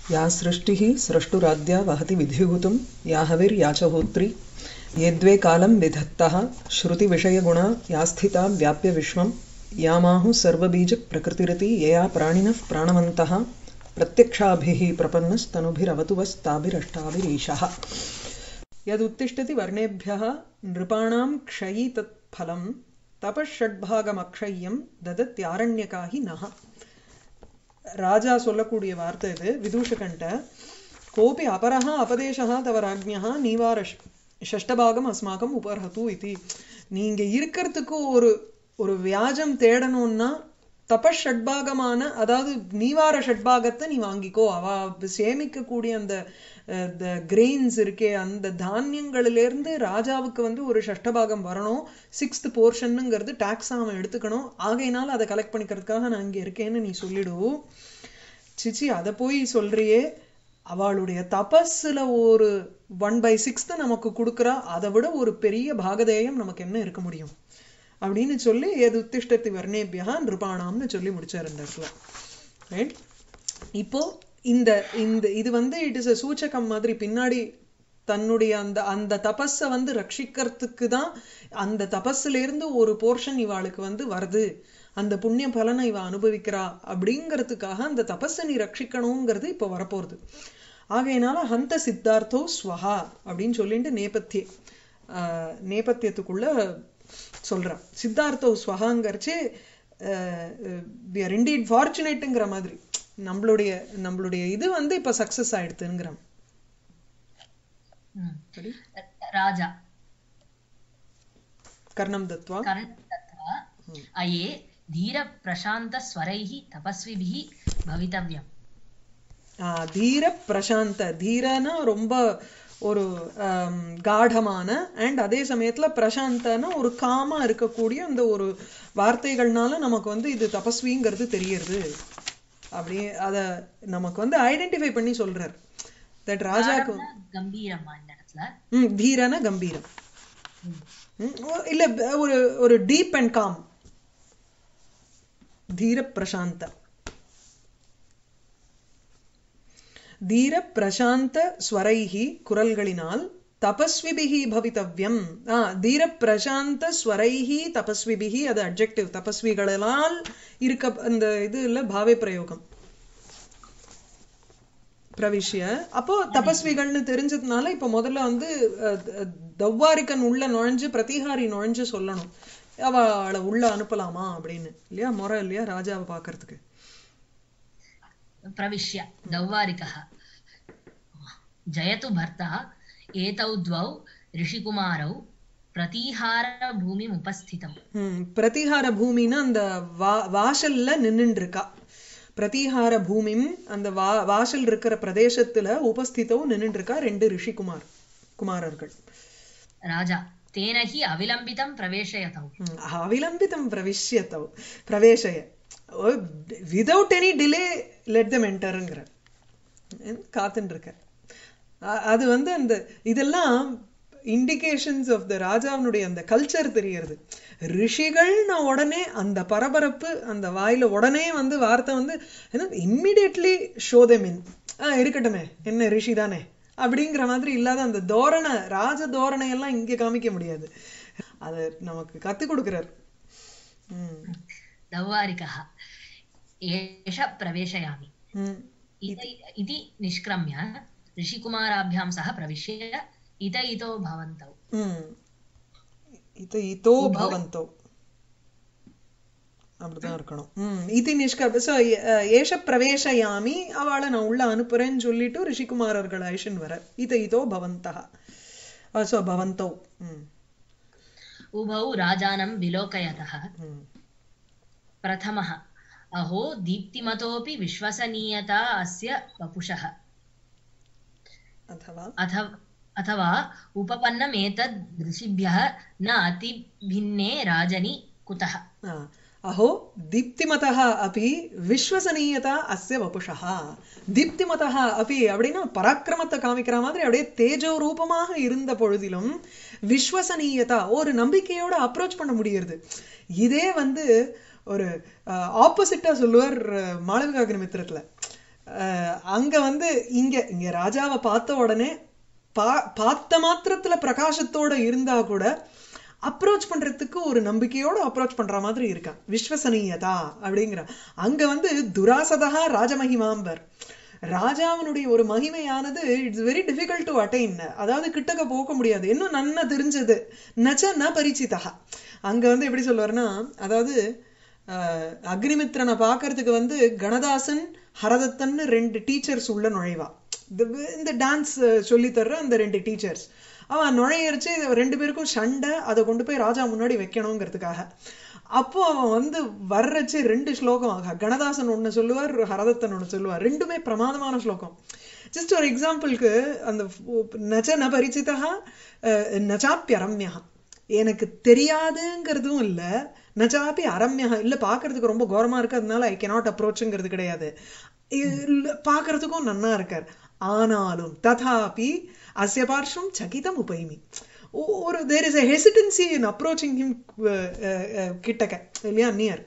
या सृष्टिः स्रष्टुराद्या वहति विधिभूतं या हविर्या च होत्री ये द्वे कालं विधत्तः श्रुतिविषयगुणा या स्थिता व्याप्य विश्वं यामाहुः सर्वबीजप्रकृतिरिति यया प्राणिनः प्राणवन्तः प्रत्यक्षाभिः प्रपन्नस्तनुभिरवतु वस्ताभिरष्टाभिरीशः यदुत्तिष्ठति वर्णेभ्यः नृपाणां क्षयी तत्फलं தபஷட்பாகமக்ஷயம் ததத்யாரண்யகாகி நக ராஜா சொல்லக்கூடிய வார்த்தை இது விதூஷகன்ட்ட கோபி அபரஹ அபதேசः தவ ராஜ்ஞா நீவார ஷஷ்டபாகம் அஸ்மாக்கம் உபர்ஹது இது நீங்க இருக்கிறதுக்கு ஒரு ஒரு வியாஜம் தேடணும்னா தபஷட்பாகமான அதாவது நீவார ஷட்பாகத்தை நீ வாங்கிக்கோ அவ சேமிக்கக்கூடிய அந்த கிரெயின்ஸ் இருக்கே அந்த தானியங்களிலிருந்து ராஜாவுக்கு வந்து ஒரு ஷஷ்டபாகம் வரணும் சிக்ஸ்த் போர்ஷனுங்கிறது டாக்ஸ் அவன் எடுத்துக்கணும் ஆகையினால அதை கலெக்ட் பண்ணிக்கிறதுக்காக நான் இங்கே இருக்கேன்னு நீ சொல்லிடு சிச்சி அதை போய் சொல்றியே அவளுடைய தபஸில் ஒரு ஒன் பை சிக்ஸ்த்து நமக்கு கொடுக்குறா அதை விட ஒரு பெரிய பாகதேயம் நமக்கு என்ன இருக்க முடியும் அப்படின்னு சொல்லி எது உத்திஷ்டத்தி வர்ணேபியா நிருபானாம்னு சொல்லி முடிச்சார் இந்த இடத்துல ரைட் இப்போ இந்த இந்த இது வந்து இட் இஸ் அ சூச்சகம் மாதிரி பின்னாடி தன்னுடைய அந்த அந்த தபஸை வந்து ரட்சிக்கிறதுக்கு தான் அந்த தபஸ்லேருந்து ஒரு போர்ஷன் இவாளுக்கு வந்து வருது அந்த புண்ணிய பலனை இவ அனுபவிக்கிறா அப்படிங்கிறதுக்காக அந்த தபஸை நீ ரட்சிக்கணுங்கிறது இப்போ வரப்போகுது ஆகையினால ஹந்த சித்தார்த்தோ ஸ்வஹா அப்படின்னு சொல்லிட்டு நேபத்திய நேபத்தியத்துக்குள்ள சொல்றான் சித்தார்த்தோ ஸ்வஹாங்கிறச்சு வி ஆர் இண்டீட் ஃபார்ச்சுனேட்டுங்கிற மாதிரி நம்மளுடைய நம்மளுடைய இது வந்து இப்ப சக்சஸ் ஆயிடுதுங்கிறான் ராஜா கர்ணம் தத்வா கர்ணம் தத்வா அயே தீர பிரசாந்த ஸ்வரைஹி தபஸ்விபிஹி பவித்தவ்யம் தீர பிரசாந்த தீரனா ரொம்ப ஒரு காடமான அண்ட் அதே சமயத்துல பிரசாந்தன ஒரு காமா இருக்கக்கூடிய அந்த ஒரு வார்த்தைகள்னால நமக்கு வந்து இது தபஸ்விங்கிறது தெரியறது அப்படி அத நமக்கு வந்து ஐடென்டிஃபை பண்ணி சொல்றார் தட் ராஜாக்கு கம்பீரமா இந்த இடத்துல ம் தீரன கம்பீரம் இல்ல ஒரு ஒரு டீப் அண்ட் காம் தீர பிரசாந்த தீர பிரசாந்த ஸ்வரைஹி குரல்களினால் தபஸ்விபிகி பவித்தவ்யம் ஆ தீர பிரசாந்த ஸ்வரைஹி தபஸ்விபிகி அது அப்ஜெக்டிவ் தபஸ்விகளால் இருக்க அந்த இது இல்ல பாவே பிரயோகம் பிரவிஷ்ய அப்போ தபஸ்விகள்னு தெரிஞ்சதுனால இப்ப முதல்ல வந்து தவ்வாரிக்கன் உள்ள நுழைஞ்சு பிரதிகாரி நுழைஞ்சு சொல்லணும் அவளை உள்ள அனுப்பலாமா அப்படின்னு இல்லையா முறை இல்லையா ராஜாவை பாக்குறதுக்கு प्रविश्य दौवारिकः जयतु भर्ता एतौ द्वौ ऋषिकुमारौ பிரதீஹார உபஸ்திதம் பிரதிஹார பூமின்னா அந்த வா வாசல்ல நின்னுட்டு இருக்கா பிரதிஹார பூமிம் அந்த வா வாசல் இருக்கிற பிரதேசத்துல உபஸ்திதோ நின்னுட்டு இருக்கா ரெண்டு ரிஷிகுமார் குமாரர்கள் ராஜா தேனஹி அவிலம்பிதம் பிரவேசயதௌ அவிலம்பிதம் பிரவிஷ்யதௌ பிரவேசய without any delay let them என்டருங்கிற காத்துன்னு இருக்க அது வந்து அந்த இதெல்லாம் இண்டிகேஷன்ஸ் ஆஃப் த ராஜாவினுடைய அந்த கல்ச்சர் தெரியறது ரிஷிகள்னு உடனே அந்த பரபரப்பு அந்த வாயில உடனே வந்து வார்த்தை வந்து immediately show them in ah இருக்கட்டுமே என்ன ரிஷி தானே அப்படிங்கிற மாதிரி இல்லாத அந்த தோரணை ராஜ தோரணை எல்லாம் இங்க காமிக்க முடியாது அதை நமக்கு கத்து கொடுக்கிறார் दौवारिकः एष प्रवेशयामि इति निष्क्रम्य ऋषिकुमाराभ्यां सह प्रविश्य इत इतो भवन्तौ इत इतो भवन्तौ அப்படிதான் இருக்கணும் இது நிஷ்கர்ப ஸோ ஏஷ பிரவேசயாமி அவளை நான் உள்ள அனுப்புறேன்னு சொல்லிட்டு ரிஷிகுமாரர்கள் ஐஷன் வர இத இதோ பவந்தா ஸோ பவந்தௌ उभौ राजानं विलोकयतः प्रथमः अहो दीप्तिमतोऽपि विश्वसनीयता अस्य वपुषः अथवा अथवा उपपन्नम् एतद् ऋषिभ्यः न अतिभिन्ने राजनि कुतः अहो दीप्तिमतः अपि விஸ்வசனீயதா அஸ்ய வபுஷா தீப்திமதா அப்படி அப்படின்னா பராக்கிரமத்தை காமிக்கிற மாதிரி அப்படியே தேஜோ ரூபமாக இருந்த பொழுதிலும் விஸ்வசனீயதா ஒரு நம்பிக்கையோட அப்ரோச் பண்ண முடியறது இதே வந்து ஒரு ஆப்போசிட்டா சொல்லுவார் மாளவிகாகிர மித்திரத்துல அஹ், அங்க வந்து இங்க இங்க ராஜாவை பார்த்த உடனே பா பார்த்த மாத்திரத்துல பிரகாசத்தோட இருந்தா கூட அப்ரோச் பண்றதுக்கு ஒரு நம்பிக்கையோட அப்ரோச் பண்ற மாதிரி இருக்கான் விஸ்வசனீயதா அப்படிங்கிற அங்க வந்து துராசதா ராஜமகிமாம்பர் ராஜாவினுடைய ஒரு மகிமையானது it's very difficult to attain அதாவது கிட்டக்க போக முடியாது இன்னும் நன்னா தெரிஞ்சது நச்ச ந பரிச்சிதா அங்க வந்து எப்படி சொல்லுவாருன்னா அதாவது அஹ், அக்னிமித்ரனை பார்க்கறதுக்கு வந்து கணதாசன் ஹரதத்தன் ரெண்டு டீச்சர்ஸ் உள்ள நுழைவா இந்த- இந்த டான்ஸ் சொல்லி தர்ற அந்த ரெண்டு டீச்சர்ஸ் அவன் நுழையரிச்சு ரெண்டு பேருக்கும் சண்டை அதை கொண்டு போய் ராஜா முன்னாடி வைக்கணுங்கிறதுக்காக அப்போ அவன் வந்து வர்றச்சு ரெண்டு ஸ்லோகம் கணதாசன் ஒண்ணு சொல்லுவார் ஹரதத்தன் ஒண்ணு சொல்லுவார் ரெண்டுமே பிரமாதமான ஸ்லோகம் ஜஸ்ட் ஒரு எக்ஸாம்பிளுக்கு அந்த நச்ச ந பரிச்சிதா நச்சாப்பி அரம்யா எனக்கு தெரியாதுங்கிறதும் இல்ல நச்சாப்பி அரம்யா இல்ல பார்க்கிறதுக்கு ரொம்ப கோரமா இருக்கு அதனால ஐ கெனாட் அப்ரோச்சுங்கிறது கிடையாது இல்ல, பார்க்கிறதுக்கும் நன்னா இருக்கார் ஆனாலும் ததாபி அஸ்ய பார்ஷம் சகிதம் உபைமி ஒ- ஒரு there is a hesitancy in approaching him uh, uh, uh, கிட்டக்க இல்லையா நியர்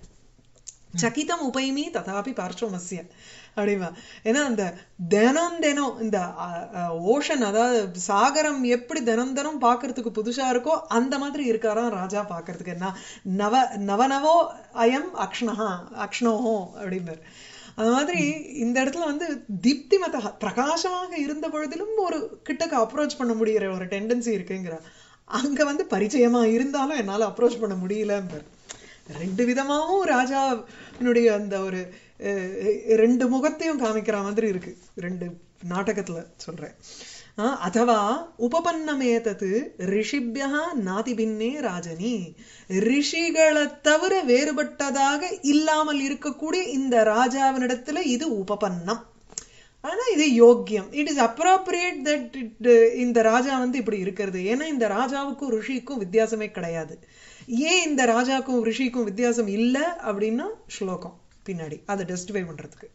சகிதம் உபைமி ததாபி பார்ஷ்வமஸ்ய அப்படிவா ஏன்னா அந்த தினம் தினம் இந்த ஓஷன் அதாவது சாகரம் எப்படி தினம் தினம் பார்க்கறதுக்கு புதுசா இருக்கோ அந்த மாதிரி இருக்காராம் ராஜா பார்க்கறதுக்கு என்ன நவ நவநவோ அயம் அக்ஷ்ணஹா அக்ஷ்ணோஹோ அப்படிம்பார் அது மாதிரி இந்த இடத்துல வந்து தீப்திமதா பிரகாசமாக இருந்த பொழுதிலும் ஒரு கிட்டக்க அப்ரோச் பண்ண முடியற ஒரு டெண்டன்சி இருக்குங்கிற அங்க வந்து பரிச்சயமா இருந்தாலும் என்னால அப்ரோச் பண்ண முடியலம்பார் ரெண்டு விதமாவும் ராஜாவினுடைய அந்த ஒரு அஹ், ரெண்டு முகத்தையும் காமிக்கிற மாதிரி இருக்கு ரெண்டு நாடகத்துல சொல்றேன் ஆஹ், அதவா உபபன்னமேதது ரிஷிபியா நாதிபின்னே ராஜனி ரிஷிகளை தவிர வேறுபட்டதாக இல்லாமல் இருக்கக்கூடிய இந்த ராஜாவினிடத்துல இது உபபன்னம் ஆனா இது யோக்கியம் இட் இஸ் அப்ராப்ரியேட் தட் இந்த ராஜா வந்து இப்படி இருக்கிறது ஏன்னா இந்த ராஜாவுக்கும் ரிஷிக்கும் வித்தியாசமே கிடையாது ஏன் இந்த ராஜாக்கும் ரிஷிக்கும் வித்தியாசம் இல்ல அப்படின்னா ஸ்லோகம் பின்னாடி அதை ஜஸ்டிஃபை பண்றதுக்கு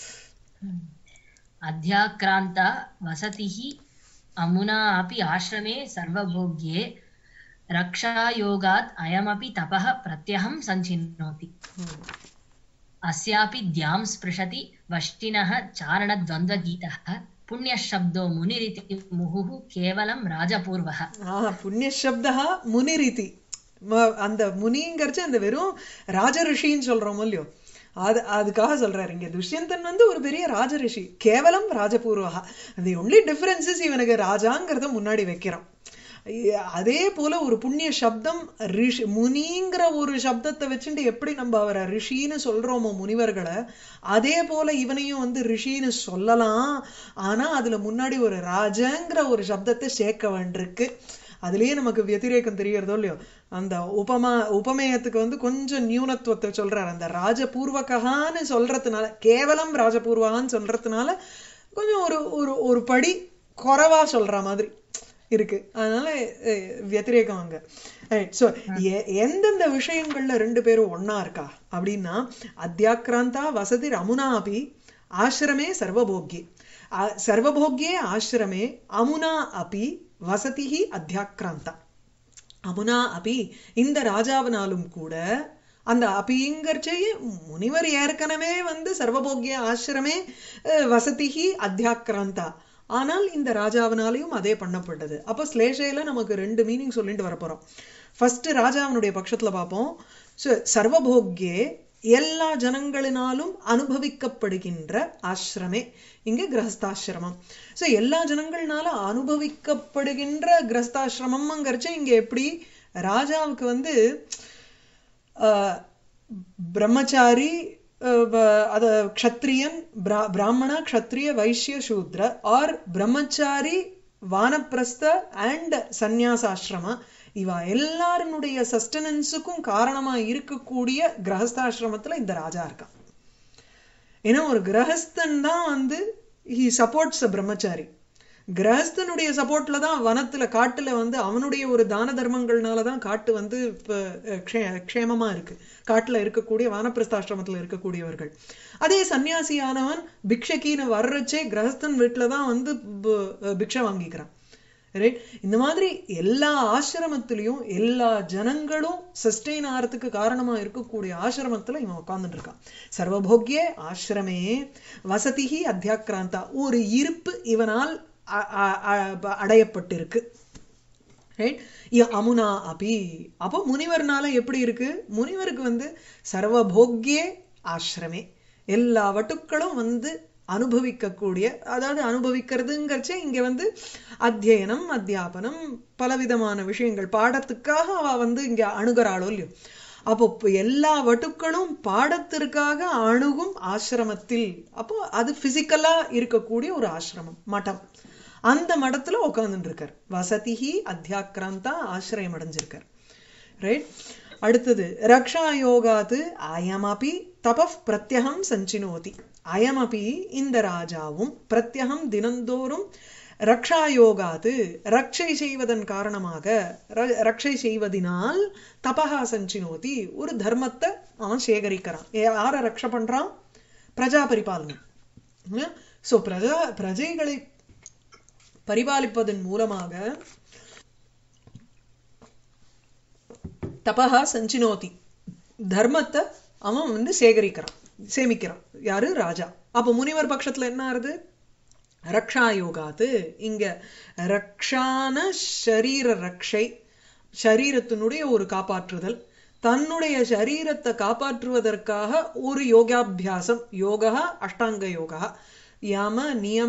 अध्याक्रान्ता वसतिः अमुना अपि आश्रमे सर्वभोग्ये रक्षायोगात् अयमपि तपः प्रत्यहं सञ्चिनोति ம். अस्यापि द्यां स्पृशति वष्टिनः चारणद्वन्द्वगीतः पुण्यशब्दो मुनिरिति मुहुः केवलं राजपूर्वः ஆஹ் புண்ணிய சப்தா முனிரிதி ம- அந்த முனிங்கிறச்சு அந்த வெறும் ராஜ ரிஷின்னு சொல்றோம் இல்லையோ அது அதுக்காக சொல்றாரு இங்க துஷ்யந்தன் வந்து ஒரு பெரிய ராஜ ரிஷி கேவலம் ராஜபூர்வகா அந்த ஒன்லி டிஃபரன்சஸ் இவனுக்கு ராஜாங்கிறத முன்னாடி வைக்கிறான் ஐய- அதே போல ஒரு புண்ணிய சப்தம் ரிஷி முனிங்கிற ஒரு சப்தத்தை வச்சுட்டு எப்படி நம்ம அவரை ரிஷின்னு சொல்றோமோ முனிவர்களை அதே போல இவனையும் வந்து ரிஷின்னு சொல்லலாம் ஆனா அதுல முன்னாடி ஒரு ராஜங்கிற ஒரு சப்தத்தை சேர்க்க வேண்டியிருக்கு அதுலயே நமக்கு வத்திரேக்கம் தெரியறதோ இல்லையோ அந்த உபமா உபமேயத்துக்கு வந்து கொஞ்சம் நியூனத்துவத்தை சொல்றாரு அந்த ராஜபூர்வகான்னு சொல்றதுனால கேவலம் ராஜபூர்வகான்னு சொல்றதுனால கொஞ்சம் ஒரு ஒரு ஒரு படி குறைவா சொல்ற மாதிரி இருக்கு அதனால அஹ், வத்திரேகம் அங்க ஸோ எந்தெந்த விஷயங்கள்ல ரெண்டு பேரும் ஒண்ணா இருக்கா அப்படின்னா அத்தியாக்ராந்தா வசதி ரமுனா அபி ஆசிரமே சர்வபோக்யே ஆ- சர்வபோக்யே ஆசிரமே அமுனா அபி வசதிஹி அத்தியாக்ராந்தா அமுனா அபி இந்த ராஜாவினாலும் கூட அந்த அபிங்கிறச்சையே முனிவர் ஏற்கனவே வந்து சர்வபோக்கிய ஆசிரமே அஹ், வசதிஹி அத்தியாக்ராந்தா ஆனால் இந்த ராஜாவினாலையும் அதே பண்ணப்பட்டது அப்போ ஸ்லேஷையில நமக்கு ரெண்டு மீனிங் சொல்லிட்டு வரப்போறோம் ஃபர்ஸ்ட் ராஜாவினுடைய பட்சத்துல பார்ப்போம் ச- சர்வபோக்யே எல்லா ஜனங்களினாலும் அனுபவிக்கப்படுகின்ற ஆசிரமே இங்க கிரகஸ்தாசிரமம் சோ எல்லா ஜனங்கள்னால அனுபவிக்கப்படுகின்ற கிரகஸ்தாசிரமம்ங்கிறச்ச இங்க எப்படி ராஜாவுக்கு வந்து ஆஹ், பிரம்மச்சாரி ஆஹ், வ- அத க்ஷத்ரியன் பிரா- பிராமண க்ஷத்ரிய வைஷ்ய சூத்ர ஆர் பிரம்மச்சாரி வானப்பிரஸ்த அண்ட் சந்நியாசாசிரம இவ எல்லாருடைய சஸ்டனன்ஸுக்கும் காரணமா இருக்கக்கூடிய கிரகஸ்தாசிரமத்துல இந்த ராஜா இருக்கான் ஏன்னா ஒரு கிரகஸ்தன் தான் வந்து ஹி சப்போர்ட்ஸ் அ பிரம்மச்சாரி கிரகஸ்தனுடைய சப்போர்ட்ல தான் வனத்துல காட்டுல வந்து அவனுடைய ஒரு தான தர்மங்கள்னால தான் காட்டு வந்து இப்ப அஹ், க்ஷே- க்ஷேமமா இருக்கு காட்டுல இருக்கக்கூடிய வானப்பிரஸ்தாசிரமத்துல இருக்கக்கூடியவர்கள் அதே சன்னியாசியானவன் பிக்ஷக்கின்னு வர்றச்சே கிரகஸ்தன் வீட்டுல தான் வந்து ப- அஹ், பிக்ஷை வாங்கிக்கிறான் ரைட் இந்த மாதிரி எல்லா ஆசிரமத்திலையும் எல்லா ஜனங்களும் சஸ்டெயின் ஆகிறதுக்கு காரணமா இருக்கக்கூடிய ஆசிரமத்துல இவன் உட்கார்ந்துட்டு இருக்கான் சர்வபோக்கிய ஆசிரமே வசதிஹி அத்தியாக்கிராந்தா ஒரு இருப்பு இவனால் அ- அ- அ- அடையப்பட்டிருக்கு ரைட் அமுனா அபி அப்போ முனிவர்னால எப்படி இருக்கு முனிவருக்கு வந்து சர்வபோக்கிய ஆசிரமே எல்லா வட்டுக்களும் வந்து அனுபவிக்கக்கூடிய அதாவது அனுபவிக்கிறதுங்கிறச்சே இங்க வந்து அத்தியனம் அத்தியாபனம் பலவிதமான விஷயங்கள் பாடத்துக்காக அவ வந்து இங்க அணுகிறாளோ இல்லையோ அப்போ இப்ப எல்லா வட்டுக்களும் பாடத்திற்காக அணுகும் ஆசிரமத்தில் அப்போ அது பிசிக்கலா இருக்கக்கூடிய ஒரு ஆசிரமம் மடம் அந்த மடத்துல உட்கார்ந்துட்டு இருக்கார் வசதிஹி அத்தியாக்கிராந்தா ஆசிரியம் அடைஞ்சிருக்கார் ரைட் அடுத்தது ரக்ஷா யோகாத்து அயமபி தபப் பிரத்யகம் சஞ்சினோதி அயமபி இந்த ராஜாவும் பிரத்யகம் தினந்தோறும் ரக்ஷா யோகாத்து ரக்ஷை செய்வதன் காரணமாக ர- ரக்ஷை செய்வதினால் தபஹா சஞ்சினோதி ஒரு தர்மத்தை அவன் சேகரிக்கிறான் ஏ- யார ரக்ஷ பண்றான் பிரஜா பரிபாலனம் சோ பிரஜா பிரஜைகளை பரிபாலிப்பதன் மூலமாக தபஹா சஞ்சினோதி தர்மத்தை அவன் வந்து சேகரிக்கிறான் சேமிக்கிறான் யாரு ராஜா அப்ப முனிவர் பட்சத்துல என்ன ஆறுது ரக்ஷா யோகாத்து இங்க ரக்ஷான ஷரீர ரக்ஷை ஷரீரத்தினுடைய ஒரு காப்பாற்றுதல் தன்னுடைய சரீரத்தை காப்பாற்றுவதற்காக ஒரு யோகாபியாசம் யோகா அஷ்டாங்க யோகா யம நியம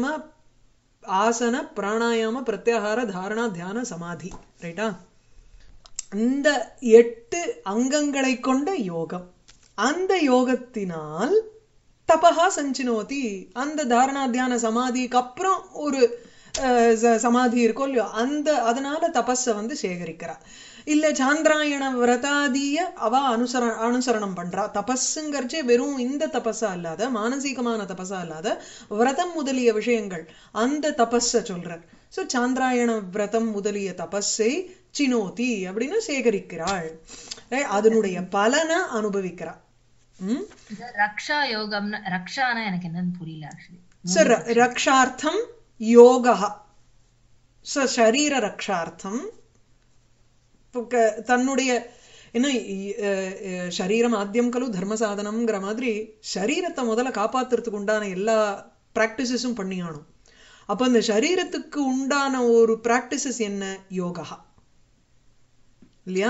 ஆசன பிராணாயாம பிரத்யாகார தாரணா தியான சமாதி ரைட்டா இந்த எட்டு அங்கங்களை கொண்ட யோகம் அந்த யோகத்தினால் தபஹா சஞ்சினோதி அந்த தாரணா தியான சமாதிக்கு அப்புறம் ஒரு அஹ், ச- சமாதி இருக்கும் இல்லையோ அந்த அதனால தபஸ வந்து சேகரிக்கிறா இல்ல சாந்திராயண விரதாதிய அவ அனுசர அனுசரணம் பண்றா தபஸுங்கிறச்சே வெறும் இந்த தபஸா இல்லாத மானசீகமான தபஸா இல்லாத விரதம் முதலிய விஷயங்கள் அந்த தபஸ சொல்றார் சோ சாந்திராயண விரதம் முதலிய தபஸை சினோதி அப்படின்னு சேகரிக்கிறாள் Right? அதனுடைய பலனை அனுபவிக்கிறா ம் இந்த ரக்ஷா யோகம்னா ரக்ஷானா எனக்கு என்னன்னு புரியல ஆக்சுவலி ஸோ ரக்ஷார்த்தம் யோகா ஸோ சரீர ரக்ஷார்த்தம் இப்போ க- தன்னுடைய என்ன இ- அஹ் அஹ் சரீரம் ஆத்தியம் கலு தர்ம சாதனம்ங்கிற மாதிரி சரீரத்தை முதல்ல காப்பாத்துறதுக்கு உண்டான எல்லா ப்ராக்டிசஸும் பண்ணியானும் அப்ப அந்த சரீரத்துக்கு உண்டான ஒரு ப்ராக்டிசஸ் என்ன யோகா இல்லையா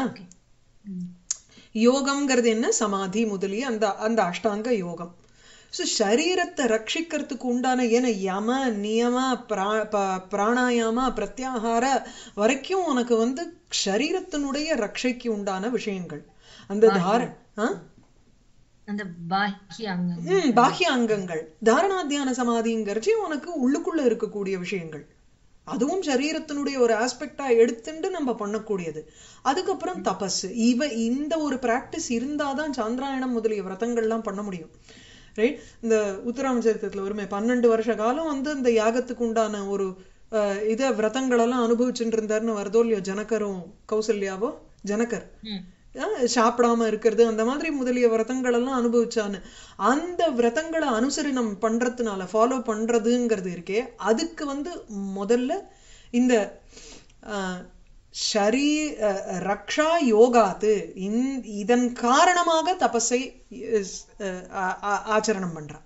யோகம்ங்கிறது என்ன சமாதி முதலிய அந்த அந்த அஷ்டாங்க யோகம் ஸோ சரீரத்தை ரட்சிக்கிறதுக்கு உண்டான ஏன்னா யம நியம பிரா ப- பிராணாயாம பிரத்யாகார வரைக்கும் உனக்கு வந்து சரீரத்தினுடைய ரட்சைக்கு உண்டான விஷயங்கள் அந்த தார ஆ? அந்த பாக்கிய அங்கம் ம் பாக்கிய அங்கங்கள் தாரணாத்தியான சமாதிங்கிறச்சு உனக்கு உள்ளுக்குள்ள இருக்கக்கூடிய விஷயங்கள் அதுவும் சரீரத்தினுடைய ஒரு ஆஸ்பெக்டா எடுத்துட்டு நம்ம பண்ணக்கூடியது அதுக்கப்புறம் தபஸ் இவ இந்த ஒரு பிராக்டிஸ் இருந்தாதான் சாந்திராயணம் முதலிய விரதங்கள்லாம் பண்ண முடியும் ரைட் இந்த உத்தராமச்சரித்திரத்துல வருமே பன்னெண்டு வருஷ காலம் வந்து இந்த யாகத்துக்கு உண்டான ஒரு அஹ், இத விரதங்கள் எல்லாம் அனுபவிச்சுட்டு இருந்தாருன்னு வருதோ இல்லையோ ஜனகரும் கௌசல்யாவோ ஜனகர் ம். அஹ் சாப்பிடாம இருக்கிறது அந்த மாதிரி முதலிய விரதங்கள் எல்லாம் அனுபவிச்சான்னு அந்த விரதங்களை அனுசரணம் பண்றதுனால ஃபாலோ பண்றதுங்கிறது இருக்கே அதுக்கு வந்து முதல்ல இந்த அஹ், ஷரீ அஹ், ரக்ஷா யோகாத்து இந்- இதன் காரணமாக தபஸை அஹ், ஆ- ஆ- ஆச்சரணம் பண்றா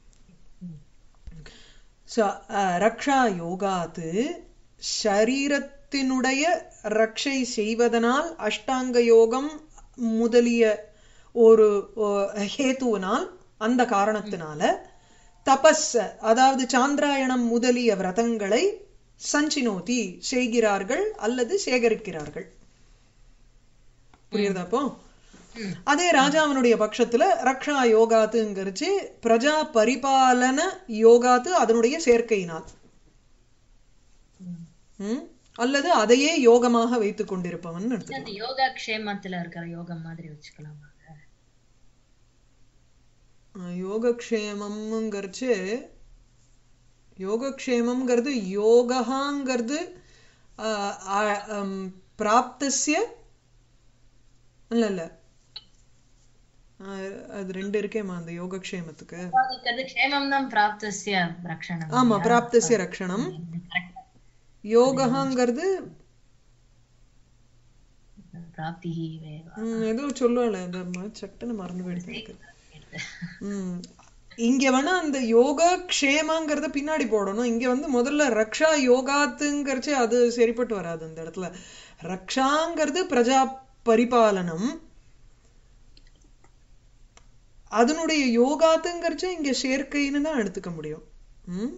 ஸோ ரக்ஷா யோகாத்து ஷரீரத்தினுடைய ரக்ஷை செய்வதனால் அஷ்டாங்க யோகம் முதலிய ஒரு ஓ, ஹேத்துவினால் அந்த காரணத்தினால தபஸ் அதாவது சாந்திராயணம் முதலிய விரதங்களை சஞ்சினோதி செய்கிறார்கள் அல்லது சேகரிக்கிறார்கள் புரியுதா அப்போ ம். அதே ராஜாவனுடைய பட்சத்துல ரக்ஷா யோகாத்துங்கிறச்சு பிரஜா பரிபாலன யோகாத்து அதனுடைய சேர்க்கையினால் ம். ம்? அல்லது அதையே யோகமாக வைத்துக் கொண்டிருப்பவன் எடுத்து அந்த யோகா க்ஷேமத்துல இருக்கிற யோகம் மாதிரி வச்சுக்கலாமா யோகக்ஷேமம்ங்கிறச்சு யோகக்ஷேமம்ங்கிறது யோகாங்கிறது ஆஹ், ஆஹ், ஹம், பிராப்தஸ்ய இல்ல இல்ல ஆஹ், அது ரெண்டு இருக்கேம்மா அந்த யோகக்ஷேமத்துக்கு சம்பாதிக்கிறது க்ஷேமம் தான் பிராப்தஸ்ய ரக்ஷணம் ஆமா பிராப்தஸ்ய ரக்ஷணம் யோகங்கிறது பிராப்திஹி வேவ ம், ஏதோ சொல்லுவாள் அந்த ம- சட்டுன்னு மறந்து போயிடுது எனக்கு ம். இங்க வேணா அந்த யோகா க்ஷேமாங்கிறத பின்னாடி போடணும் இங்க வந்து முதல்ல ரக்ஷா யோகாத்துங்கிறச்சு அது சரிப்பட்டு வராது அந்த இடத்துல ரக்ஷாங்கிறது பிரஜா பரிபாலனம் அதனுடைய யோகாத்துங்கிறச்சு இங்க சேர்க்கைன்னு தான் எடுத்துக்க முடியும் ம்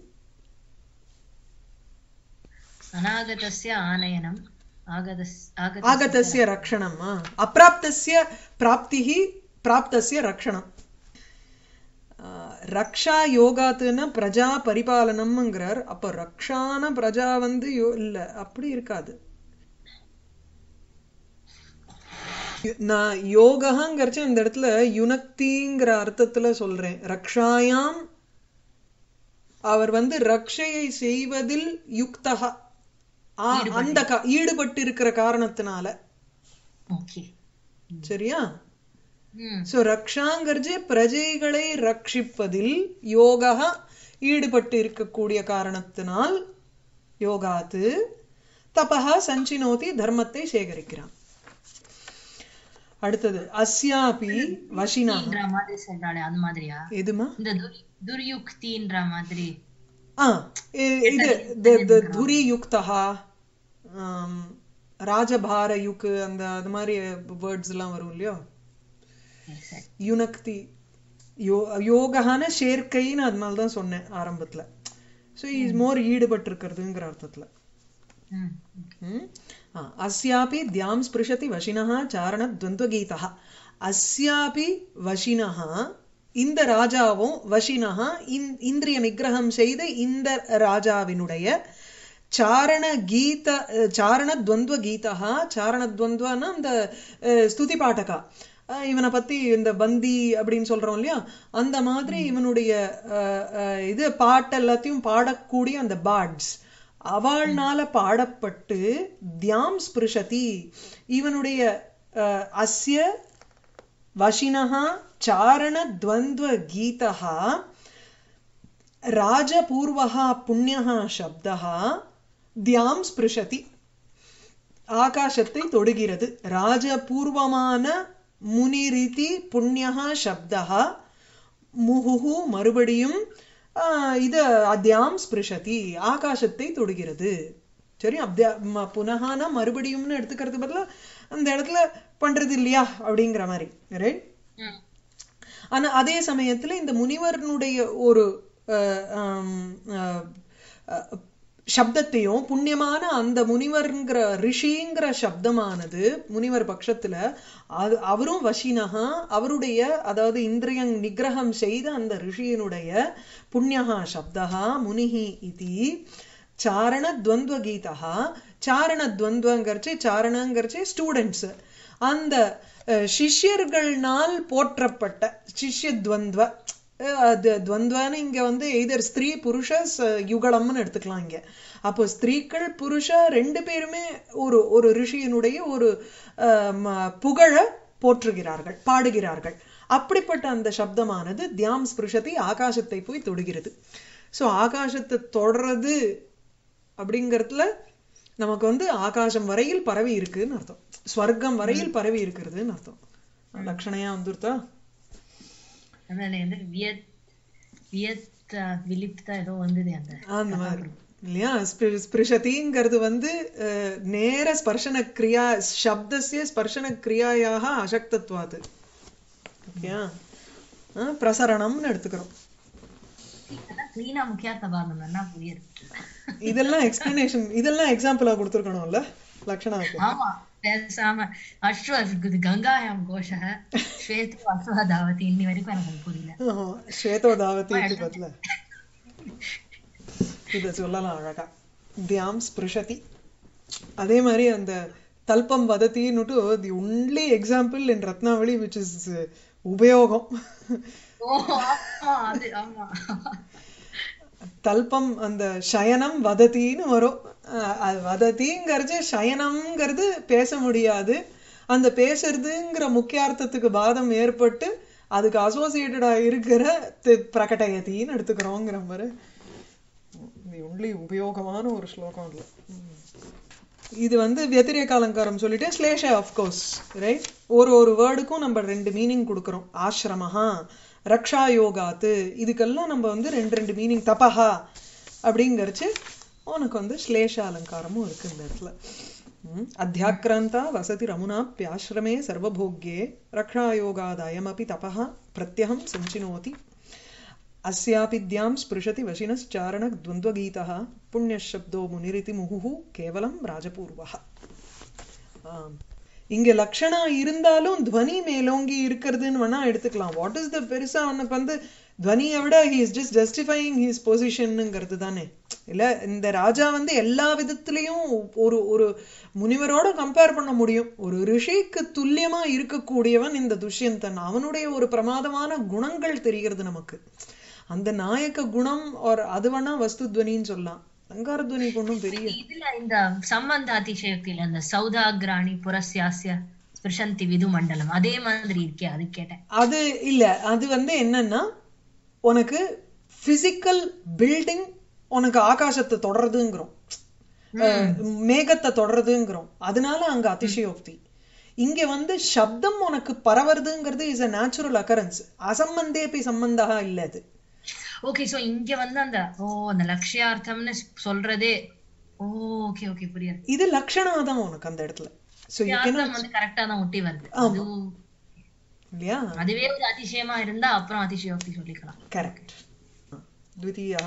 அநாகதஸ்ய ஆனயனம் ஆகதஸ் ஆகதஸ்ய ஆகதஸ்ய ரக்ஷணம் ஆ. அப்பிராப்தஸ்ய பிராப்திஹி பிராப்தஸ்ய ரக்ஷணம் ஆ, ரக்ஷா யோகாத்துன்னா பிரஜா பரிபாலனம்ங்கிறார் அப்ப ரக்ஷான பிரஜா வந்து யோ இல்ல அப்படி இருக்காது நான் யோகங்கிறச்சு இந்த இடத்துல யுனக்திங்கிற அர்த்தத்துல சொல்றேன் ரக்ஷாயாம் அவர் வந்து ரக்ஷையை செய்வதில் யுக்தகா ஆ, அந்த கா- ஈடுபட்டு இருக்கிற காரணத்தினால ஓகே சரியா ம் சோ ரக்ஷாங்கிறது பிரஜைகளை ரட்சிப்பதில் யோகா ஈடுபட்டு இருக்கக்கூடிய காரணத்தினால் யோகாத்து தபஹா சஞ்சினோதி தர்மத்தை சேகரிக்கிறான் அடுத்தது அஸ்யாபி வசினா யுக்தின்ற மாதிரி சொல்றாளே அது மாதிரியா எதுமா இந்த துர்- துர்யுக்தின்ற மாதிரி ஆ இ- இது த- த- துரியுக்தா ஆம், ராஜபார யுக் அந்த அது மாதிரி வேர்ட்ஸ் எல்லாம் வரும் இல்லையோ சரி, சரி. யுனக்தி யோ யோகான சேர்க்கைன்னு அதனால தான் சொன்னேன் ஆரம்பத்துல ஸோ இஸ் மோர் ஈடுபட்டிருக்கிறதுங்கிற அர்த்தத்துல ம் ம்? ஆ, अस्यापि द्यां स्पृशति वशिनः चारणद्वन्द्वगीतः अस्यापि वशिनः இந்த ராஜாவும் வசினஹா இந் இந்திரிய நிகிரகம் செய்த இந்த ராஜாவினுடைய சாரண கீத சாரண துவந்த்வ கீதா சாரண துவந்த்வன்னா அந்த அஹ், ஸ்துதி பாட்டகா அஹ், இவனை பத்தி இந்த பந்தி அப்படின்னு சொல்றோம் இல்லையா அந்த மாதிரி இவனுடைய அஹ், அஹ், இது பாட்டு எல்லாத்தையும் பாடக்கூடிய அந்த பார்ட்ஸ் அவள்னால பாடப்பட்டு தியாம் ஸ்பிருஷதி இவனுடைய அஹ், அஸ்ய வசினः चारणद्वन्द्वगीतः राजपूर्वः पुण्यः शब्दः தியாம் ஸ்பிருஷதி ஆகாசத்தை தொடுகிறது ராஜபூர்வமான முனிரிதி புண்ணியः சப்தः முகுஹு மறுபடியும் ஆஹ், இது அத்யாம் ஸ்பிருஷதி ஆகாசத்தை தொடுகிறது சரி அப்தியா ம- புனகானா மறுபடியும்னு எடுத்துக்கிறது பதிலா அந்த இடத்துல பண்றது இல்லையா அப்படிங்கிற மாதிரி ரைட் ம் ஆனா அதே சமயத்துல இந்த முனிவர்னுடைய ஒரு அஹ், ஆம், அஹ், அஹ், சப்தத்தையும் புண்ணியமான அந்த முனிவர்ங்கிற ரிஷிங்கிற சப்தமானது முனிவர் பட்சத்துல அது அவரும் வசினகா அவருடைய அதாவது இந்திரிய நிகிரகம் செய்த அந்த ரிஷியினுடைய புண்ணியகா சப்தா முனிஹி இதி சாரண துவந்த்வ கீதா சாரண துவந்த்வங்கிறச்சு சாரணங்கிறச்சு ஸ்டூடெண்ட்ஸ் அந்த அஹ், சிஷ்யர்கள்னால் போற்றப்பட்ட சிஷ்ய துவந்த்வ அஹ், அது துவந்த்வன்னு இங்க வந்து எய்தர் ஸ்திரீ புருஷ ச- யுகலம்னு எடுத்துக்கலாம் இங்க அப்போ ஸ்திரீக்கள் புருஷா ரெண்டு பேருமே ஒரு ஒரு ரிஷியினுடைய ஒரு அஹ், ம- புகழ போற்றுகிறார்கள் பாடுகிறார்கள் அப்படிப்பட்ட அந்த சப்தமானது தியாம் ஸ்பிருஷதி ஆகாசத்தை போய் தொடுகிறது சோ ஆகாசத்தை தொடறது அப்படிங்கறதுல நமக்கு வந்து ஆகாசம் வரையில் பரவி இருக்குன்னு அர்த்தம் ஸ்வர்க்கம் வரையில் பரவி இருக்கிறதுன்னு அர்த்தம் லட்சணையா வந்துருத்தா அதான் வந்து வியத் வியத் அஹ், விலிப்தா ஏதோ வந்தது அந்த அந்த மாதிரி இல்லையா ஸ்பி- ஸ்பிருஷதிங்கிறது வந்து அஹ், நேர ஸ்பர்ஷன கிரியா சப்தசிய ஸ்பர்ஷன கிரியாயாக அசக்தத்வாது ஓகேயா அஹ், பிரசரணம்னு எடுத்துக்கிறோம் கிளீனா முக்கியார்த்தபாதம் என்ன புரியுது இதெல்லாம் எக்ஸ்பிளனேஷன் இதெல்லாம் எக்ஸாம்பிளா கொடுத்துருக்கணும்ல லக்ஷணாவுக்கு ஆமா பேசாம அஸ்வ இது கங்காயாம் கோஷ ஸ்வேதோ அஸ்வ தாவதி இன்னி வரைக்கும் எனக்கு அது புரியல ஆமா, ஸ்வேதோ தாவதி இது பதில இத சொல்லலாம் அழகா தியாம் ஸ்பிருஷதி அதே மாதிரி அந்த தல்பம் வதத்தின்னுட்டு the only example in Ratnavali which is உபயோகம் ஓ ஆமா அது ஆமா தல்பம் அந்த சயனம் வதத்தின்னு வரும் அஹ் அது வதத்திங்கிறது சயனம்ங்கிறது பேச முடியாது அந்த பேசுறதுங்கிற முக்கியார்த்தத்துக்கு பாதம் ஏற்பட்டு அதுக்கு அசோசியேட்டடா இருக்கிற தி- பிரகடயத்தின்னு எடுத்துக்கிறோங்கிற மாதிரி தி இன்க்ரெடிபிளி உபயோகமான ஒரு ஸ்லோகம் இல்லை இது வந்து வத்திரேக அலங்காரம் சொல்லிட்டு ஸ்லேஷ ஆஃப்கோர்ஸ் ரைட் ஒரு ஒரு வேர்டுக்கும் நம்ம ரெண்டு மீனிங் கொடுக்குறோம் ஆசிரமஹா ரக்ஷா யோகாத்து இதுக்கெல்லாம் நம்ம வந்து ரெண்டு ரெண்டு மீனிங் தபஹா அப்படிங்கிறச்சு உனக்கு வந்து ஸ்லேஷ அலங்காரமும் இருக்கு இந்த இடத்துல ம். அத்தியாக்ராந்தா வசதி ரமுனாப்யாசிரமே சர்வபோக்யே ரக்ஷாயோகாதயமபி தபः பிரத்யகம் சஞ்சினோதி अस्यापिद्यां स्पृशति वशिनश्चारणद्वन्द्वगीतः पुण्यशब्दो मुनिरिति मुहुः केवलं ராஜபூர்வः ஆம். இங்க லக்ஷணா இருந்தாலும் துவனி மேலோங்கி இருக்கிறதுன்னு வேணா எடுத்துக்கலாம் வாட் இஸ் த பெருசா அவனுக்கு வந்து துவனியை விட he is just justifying his பொசிஷனுங்கிறது தானே இல்ல இந்த ராஜா வந்து எல்லா விதத்திலையும் ஒரு ஒரு முனிவரோட கம்பேர் பண்ண முடியும் ஒரு ரிஷிக்கு துல்லியமா இருக்கக்கூடியவன் இந்த துஷ்யந்தன் அவனுடைய ஒரு பிரமாதமான குணங்கள் தெரிகிறது நமக்கு அந்த நாயக குணம் ஒரு அது வேணா வஸ்து துவனின்னு சொல்லலாம் அலங்கார துவனிக்கு ஒன்றும் பெரிய இதுல இந்த சம்பந்த அதிசயத்தில இந்த சௌதாகிராணி புரஸ்யாஸ்ய ஸ்பிருஷந்தி விது மண்டலம் அதே மாதிரி இருக்கே அது கேட்டேன் அது இல்ல அது வந்து என்னன்னா உனக்கு பிசிக்கல் பில்டிங் உனக்கு ஆகாசத்தை தொடர்றதுங்கிறோம் அஹ், மேகத்தை தொடர்றதுங்கிறோம் அதனால அங்க அதிசயோக்தி இங்க வந்து சப்தம் உனக்கு பரவறதுங்கிறது இஸ் அ நேச்சுரல் அக்கரன்ஸ் அசம்பந்தேபி சம்பந்தா இல்ல அது ஓகே சோ இங்க வந்து அந்த ஓ அந்த லட்சியார்த்தம்னு சொல்றதே ஓ ஓகே ஓகே புரியுது இது லக்ஷணா தான் உனக்கு அந்த இடத்துல ஸோ யூ லட்சியார்த்தம் வந்து கரெக்டா தான் ஒட்டி வருது அது இல்லையா அதுவே ஒரு அதிசயமா இருந்தா அப்புறம் அதிசயோக்தி சொல்லிக்கலாம் கரெக்ட் द्वितीयः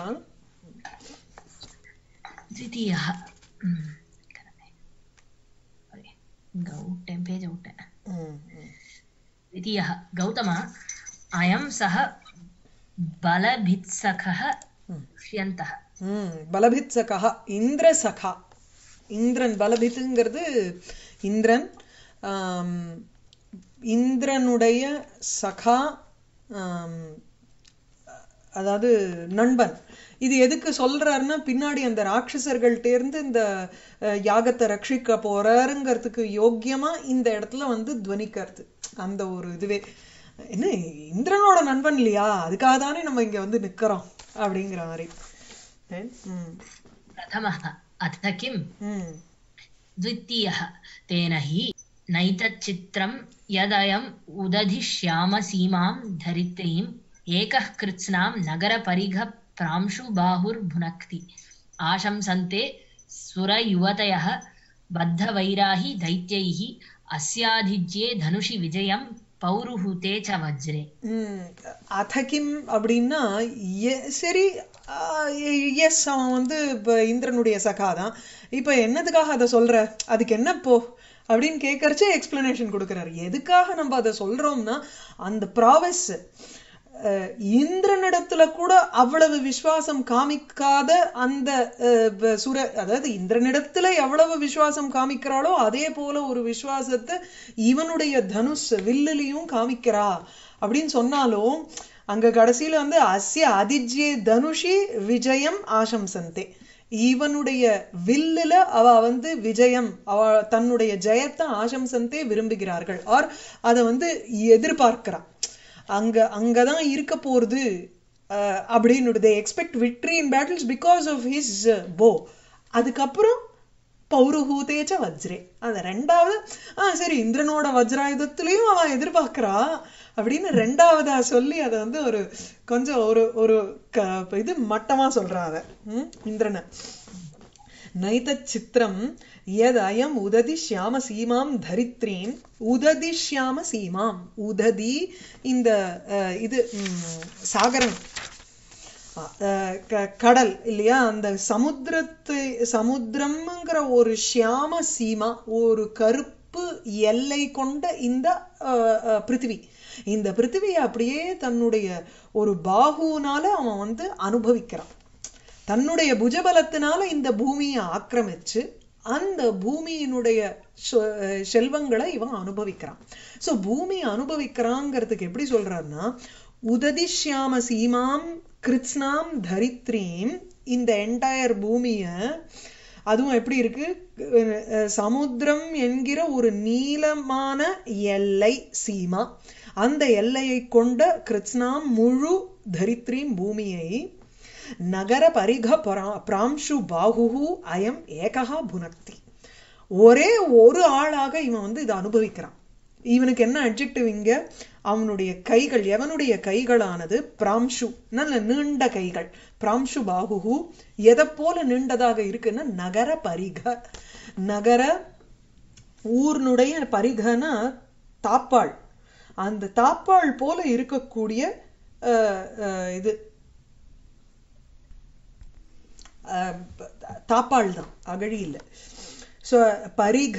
द्वितीयः ம், கரெக்ட். sorry. இங்க விட்டேன் பேஜ விட்டேன் ம், ம். द्वितीयः गौतम अयं सः बलभित्सखः ह्यन्तः ம் பலபித் சகா இந்திர சகா இந்திரன் பலபித்துங்கிறது இந்திரன் ஆம், இந்திரனுடைய சகா ஆம், அதாவது நண்பன் இது எதுக்கு சொல்றாருன்னா பின்னாடி அந்த ராட்சசர்கள்ட்ட இருந்து இந்த அஹ், யாகத்தை ரட்சிக்க போறாருங்கிறதுக்கு யோக்கியமா இந்த இடத்துல வந்து துவனிக்கிறது அந்த ஒரு இதுவே என்ன இந்திரனோட நண்பன் இல்லையா அதுக்காக தானே நம்ம இங்க வந்து நிக்கிறோம் அப்படிங்கிற மாதிரி ம் प्रथमः अथ किं ம் द्वितीयः तेन हि नैतच्चित्रं यदयम् उदधिश्यामसीमां धरित्रीम् एकः कृत्स्नां नगरपरिघप्रांशुबाहुर्भुनक्ति आशंसन्ते सुरयुवतयः बद्धवैराहि दैत्यैः अस्याधिज्ये धनुषि विजयं पौरुहूते च वज्रे ம், அதகிம் அப்படின்னா எ- சரி எஸ் அவன் வந்து இப்போ இந்திரனுடைய சகா தான் இப்போ என்னதுக்காக அதை சொல்ற அதுக்கு என்ன போ அப்படின்னு கேட்கறச்சே எக்ஸ்பிளனேஷன் கொடுக்குறாரு எதுக்காக நம்ம அதை சொல்றோம்னா அந்த ப்ராவஸ் இந்திரனிடத்துல கூட அவ்வளவு விசுவாசம் காமிக்காத அந்த அஹ், வ- சுர அதாவது இந்திரனிடத்துல எவ்வளவு விசுவாசம் காமிக்கிறாளோ அதே போல ஒரு விசுவாசத்தை இவனுடைய தனுஷ் வில்லுலையும் காமிக்கிறா அப்படின்னு சொன்னாலும் அங்க கடைசியில வந்து அஸ்ய அதிஜ்யே தனுஷி விஜயம் ஆசம்சந்தே இவனுடைய வில்லுல அவ வந்து விஜயம் அவ தன்னுடைய ஜெயத்தை ஆசம்சந்தே விரும்புகிறார்கள் ஆர் அதை வந்து எதிர்பார்க்கிறா அங்க அங்கதான் இருக்க போறது அஹ், அப்படின்னு they expect victory in battles because of his போ அதுக்கப்புறம் பௌருஹூதேச்ச வஜ்ரே அந்த ரெண்டாவது ஆ சரி இந்திரனோட வஜ்ராயுதத்திலையும் அவன் எதிர்பார்க்கறா அப்படின்னு ரெண்டாவதா சொல்லி அதை வந்து ஒரு கொஞ்சம் ஒரு ஒரு க இது மட்டமா சொல்றா அத ம், இந்திரனை நைதத் சித்திரம் யத் அயம் உததி ஷியாம சீமாம் தரித்ரீம் உததி ஷியாம சீமாம் உததி இந்த அஹ், இது ம், சாகரம் அஹ் க- கடல் இல்லையா அந்த சமுத்திரத்து சமுத்திரம்ங்கிற ஒரு ஷியாம சீமா ஒரு கருப்பு எல்லை கொண்ட இந்த அஹ், அஹ், பிருத்திவி இந்த பிருத்திவியை அப்படியே தன்னுடைய ஒரு பாகுனால அவன் வந்து அனுபவிக்கிறான் தன்னுடைய புஜபலத்தினால இந்த பூமியை ஆக்கிரமிச்சு அந்த பூமியினுடைய சொ- அஹ் செல்வங்களை இவன் அனுபவிக்கிறான் சோ பூமியை அனுபவிக்கிறாங்கிறதுக்கு எப்படி சொல்றாருன்னா உததிஷ்யாம சீமாம் கிருத்ஸ்னாம் தரித்ரீம் இந்த என்டையர் பூமிய அதுவும் எப்படி இருக்கு அஹ் அஹ் சமுத்திரம் என்கிற ஒரு நீளமான எல்லை சீமா அந்த எல்லையை கொண்ட கிருத்ஸ்னாம் முழு தரித்ரீம் பூமியை நகர பரிக பரா- பிராம்சு பாகுஹு அயம் ஏகஹா புனக்தி ஒரே ஒரு ஆளாக இவன் வந்து இதை அனுபவிக்கிறான் இவனுக்கு என்ன அட்ஜெக்டிவ் இங்க அவனுடைய கைகள் எவனுடைய கைகளானது பிராம்சு நல்ல நீண்ட கைகள் பிராம்சு பாகுஹு எதை போல நீண்டதாக இருக்குன்னா நகர பரிக நகர ஊர்னுடைய பரிகனா தாப்பாள் அந்த தாப்பாள் போல இருக்கக்கூடிய அஹ், அஹ், இது அஹ், தாப்பாள் தான் அகழி இல்லை ஸோ பரிக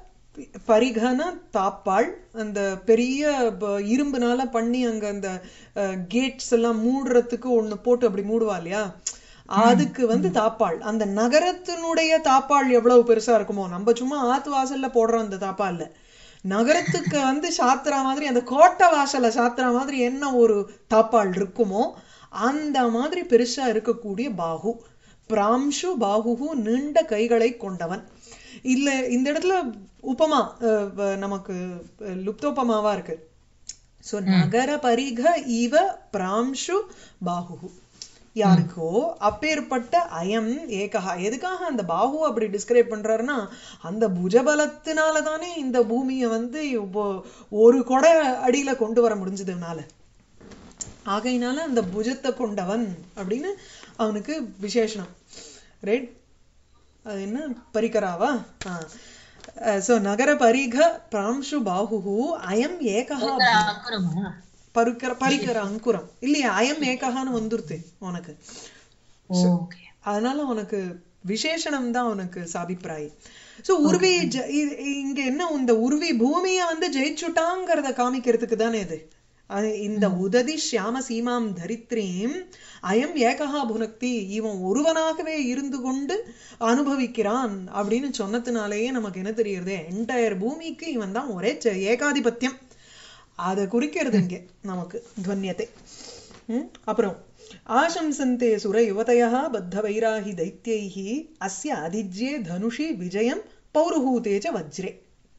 பரிகன தாப்பாள் அந்த பெரிய ப- இரும்புனால பண்ணி அங்க அந்த கேட்ஸ் எல்லாம் மூடுறதுக்கு ஒண்ணு போட்டு அப்படி மூடுவா இல்லையா அதுக்கு வந்து தாப்பாள் அந்த நகரத்தினுடைய தாப்பாள் எவ்வளவு பெருசா இருக்குமோ நம்ம சும்மா ஆத்து வாசல்ல போடுறோம் அந்த தாப்பாள்ல நகரத்துக்கு வந்து சாத்துற மாதிரி அந்த கோட்டை வாசல்ல சாத்துற மாதிரி என்ன ஒரு தாப்பாள் இருக்குமோ அந்த மாதிரி பெருசா இருக்கக்கூடிய பாகு பிராம்சு பாகுகு நீண்ட கைகளை கொண்டவன் இல்ல இந்த இடத்துல உபமா அஹ், வ- நமக்கு அஹ், லுப்தோபமாவா இருக்கு சோ நகர பரிக இவ பிராம்சு பாகுகு யாருக்கோ அப்பேற்பட்ட அயம் ஏகஹா எதுக்காக அந்த பாகு அப்படி டிஸ்கிரைப் பண்றாருன்னா அந்த புஜபலத்தினால தானே இந்த பூமியை வந்து இப்போ ஒரு கொடை அடியில கொண்டு வர முடிஞ்சதுனால ஆகையினால அந்த புஜத்தை கொண்டவன் அப்படின்னு அவனுக்கு விசேஷனம் ரைட் அது என்ன பரிகராவா சோ நகர பரிக பிராம்சு பாகுஹு அயம் ஏகஹா அக்குறமா பருக்கர பரிகர அங்குரம் இல்லையா அயம் ஏகஹான்னு வந்துருத்து உனக்கு ஓகே அதனால உனக்கு விசேஷணம் தான் உனக்கு சாபிப்பிராய் சோ உருவி ஜ- இ- இங்க என்ன இந்த உருவி பூமியை வந்து ஜெயிச்சுட்டாங்கிறத காமிக்கிறதுக்கு தானே இது அது இந்த உததி ஷியாம சீமாம் தரித்ரீம் அயம் ஏகஹா புனக்தி இவன் ஒருவனாகவே இருந்து கொண்டு அனுபவிக்கிறான் அப்படின்னு சொன்னதுனாலேயே நமக்கு என்ன தெரியுது என்டையர் பூமிக்கு இவன் தான் ஒரே ச- ஏகாதிபத்தியம் அதை குறிக்கிறது இங்க நமக்கு துவன்யத்தை ம், அப்புறம் ஆசம்சந்தே சுர யுவதய பத்த வைராகி தைத்யைः அஸ்ய அதிஜ்யே தனுஷி விஜயம் பௌருஹூதே ச வஜ்ரே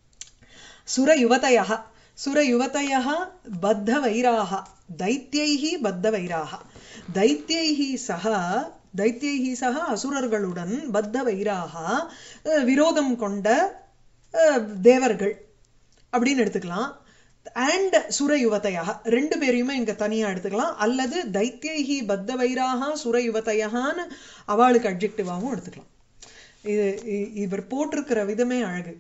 சுரயுவதயः சுரயுவதயः बद्धवैराः दैत्यैः बद्धवैराः दैत्यैः सह दैत्यैः सह அசுரர்களுடன் பத்தவைராக விரோதம் கொண்ட அஹ், தேவர்கள் அப்படின்னு எடுத்துக்கலாம் அண்ட் சுரயுவதையாக ரெண்டு பேரையுமே இங்க தனியா எடுத்துக்கலாம் அல்லது தைத்தியைஹி பத்த வைராக சுரயுவதையான்னு அவளுக்கு அட்ஜெக்டிவாகவும் எடுத்துக்கலாம் இது இ- இவர் போட்டிருக்கிற விதமே அழகு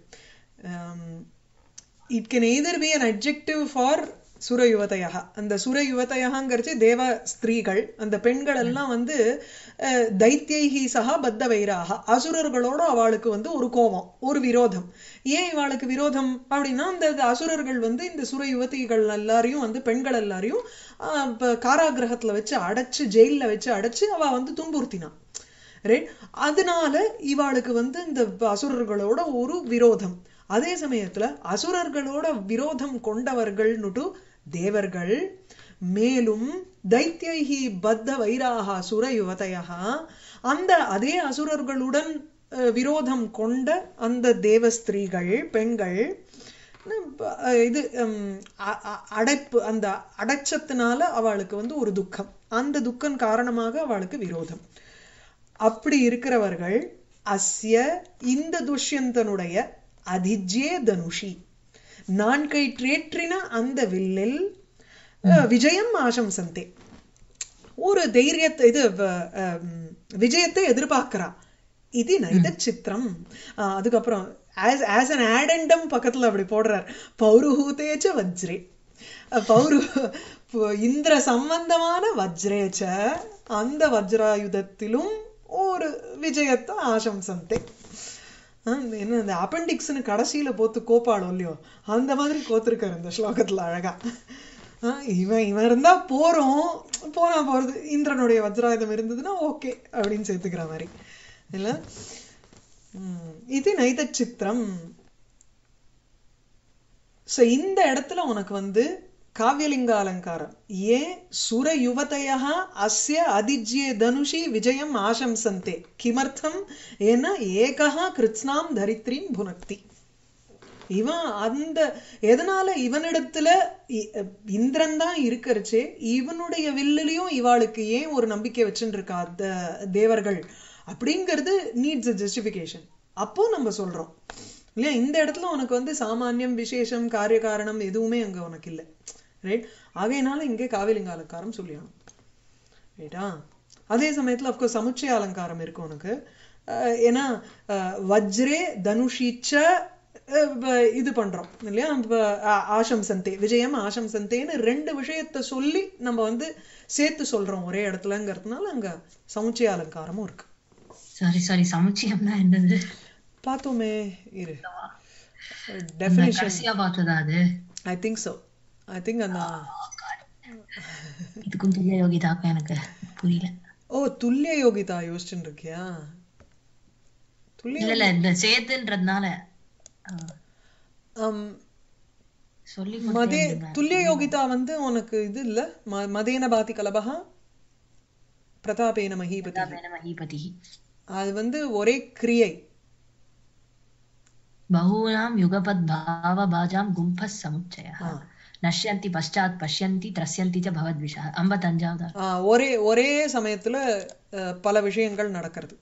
it can either be an adjective for சுரயுவதையாக அந்த சுரயுவதையாங்கிறச்சு தேவ ஸ்திரீகள் அந்த பெண்கள் எல்லாம் வந்து அஹ், தைத்தியைஹி சகா பத்த வைராக அசுரர்களோட அவளுக்கு வந்து ஒரு கோபம் ஒரு விரோதம் ஏன் இவாளுக்கு விரோதம் அப்படின்னா அந்த அந்த அசுரர்கள் வந்து இந்த சுர யுவதிகள் எல்லாரையும் வந்து பெண்கள் எல்லாரையும் ஆஹ், இப்ப காராகிரகத்துல வச்சு அடைச்சு ஜெயில்ல வச்சு அடைச்சு அவ வந்து துன்புறுத்தினான் ரைட் அதனால இவாளுக்கு வந்து இந்த அசுரர்களோட ஒரு விரோதம் அதே சமயத்துல அசுரர்களோட விரோதம் கொண்டவர்கள்னுட்டு தேவர்கள் மேலும் தைத்தியைஹி பத்த வைராக சுர யுவதையா அந்த அதே அசுரர்களுடன் அஹ், விரோதம் கொண்ட அந்த தேவஸ்திரீகள் பெண்கள் அஹ், இது ஹம், அ- அ- அடைப்பு அந்த அடைச்சத்தினால அவளுக்கு வந்து ஒரு துக்கம் அந்த துக்கம் காரணமாக அவளுக்கு விரோதம் அப்படி இருக்கிறவர்கள் அஸ்ய இந்த துஷ்யந்தனுடைய அதிஜ்யே தனுஷி நான் கயிற்றேற்றின அந்த வில்லில் அஹ், விஜயம் ஆசம்சந்தே ஒரு தைரியத்தை இது வ- அம், விஜயத்தை எதிர்பார்க்கிறா இது நைத சித்திரம் அஹ், அதுக்கப்புறம் ஆஸ் ஆஸ் அன் ஆடண்டம் பக்கத்துல அப்படி போடுறார் பௌருஹூதேச்ச வஜ்ரே அஹ், பௌரு ப- இந்திர சம்பந்தமான வஜ்ரேச்ச அந்த வஜ்ராயுதத்திலும் ஒரு விஜயத்தை ஆசம்சந்தே ஆஹ் என்ன இந்த அப்பெண்டிக்ஸ்னு கடைசியில போத்து கோப்பாளம் இல்லையோ அந்த மாதிரி கோத்திருக்காரு இந்த ஸ்லோகத்துல அழகா ஆஹ் இவன் இவன் இருந்தா போறோம் போனா போறது இந்திரனுடைய வஜ்ராயுதம் இருந்ததுன்னா ஓகே அப்படின்னு சேர்த்துக்கிற மாதிரி இல்ல உம் இது நைத சித்திரம் சோ இந்த இடத்துல உனக்கு வந்து காவியலிங்க அலங்காரம் ஏன் சுர யுவதையா அஸ்ய அதிஜ்யே தனுஷி விஜயம் ஆசம்சந்தே கிமர்த்தம் ஏன்னா ஏகா கிருத்ஸ்னாம் தரித்ரீம் புனக்தி இவன் அந்த எதனால இவனிடத்துல இ- இந்திரன் தான் இருக்கறச்சே இவனுடைய வில்லுலயும் இவாளுக்கு ஏன் ஒரு நம்பிக்கை வச்சுட்டு இருக்கா அந்த தேவர்கள் அப்படிங்கிறது நீட்ஸ் ஜஸ்டிஃபிகேஷன் அப்போ நம்ம சொல்றோம் இல்லையா இந்த இடத்துல உனக்கு வந்து சாமானியம் விசேஷம் காரிய காரணம் எதுவுமே அங்க உனக்கு இல்லை ரைட் ஆகையினால இங்கே காவிலிங்க அலங்காரம் சொல்லியானும் ரைட்டா அதே சமயத்துல அஃப்கோர்ஸ் சமுச்சய அலங்காரம் இருக்கு உனக்கு அஹ் ஏன்னா அஹ் வஜ்ரே தனுஷிச்ச அஹ் வ- இது பண்றோம் இல்லையா இப்ப ஆ- ஆசம்சந்தே விஜயம் ஆசம்சந்தேன்னு ரெண்டு விஷயத்த சொல்லி நம்ம வந்து சேர்த்து சொல்றோம் ஒரே இடத்துலங்கிறதுனால அங்க சமுச்சய அலங்காரமும் இருக்கு சாரி சாரி சமுச்சயம்னா என்னது பார்த்தோமே இரு அந்த டெஃபினேஷன் கடைசியா பார்த்ததா அது I think so I think அந்த இதுக்கும் துல்லிய யோகிதாக்கும் எனக்கு புரியல ஓ துல்லிய யோகிதா யோசிச்சுட்டு இருக்கியா துல்லிய இல்ல இல்ல இந்த சேத்துன்றதுனால ஆ, ஆம், சொல்லி மதே துல்லிய யோகிதா வந்து உனக்கு இது இல்ல ம- மதேன பாதி கலபகா பிரதாபேன மஹீபதி மகிபதி அது வந்து ஒரே கிரியை பகூனாம் யுகபத் பாவ பாஜாம் கும்ப சமுச்சய ஆ. நஷ்யந்தி பஷ்சாத் பஷ்யந்தி திரஸ்யந்தி ச பவத்விஷா ஐம்பத்தஞ்சாவது ஆ, ஒரே ஒரே சமயத்துல அஹ், பல விஷயங்கள் நடக்கிறது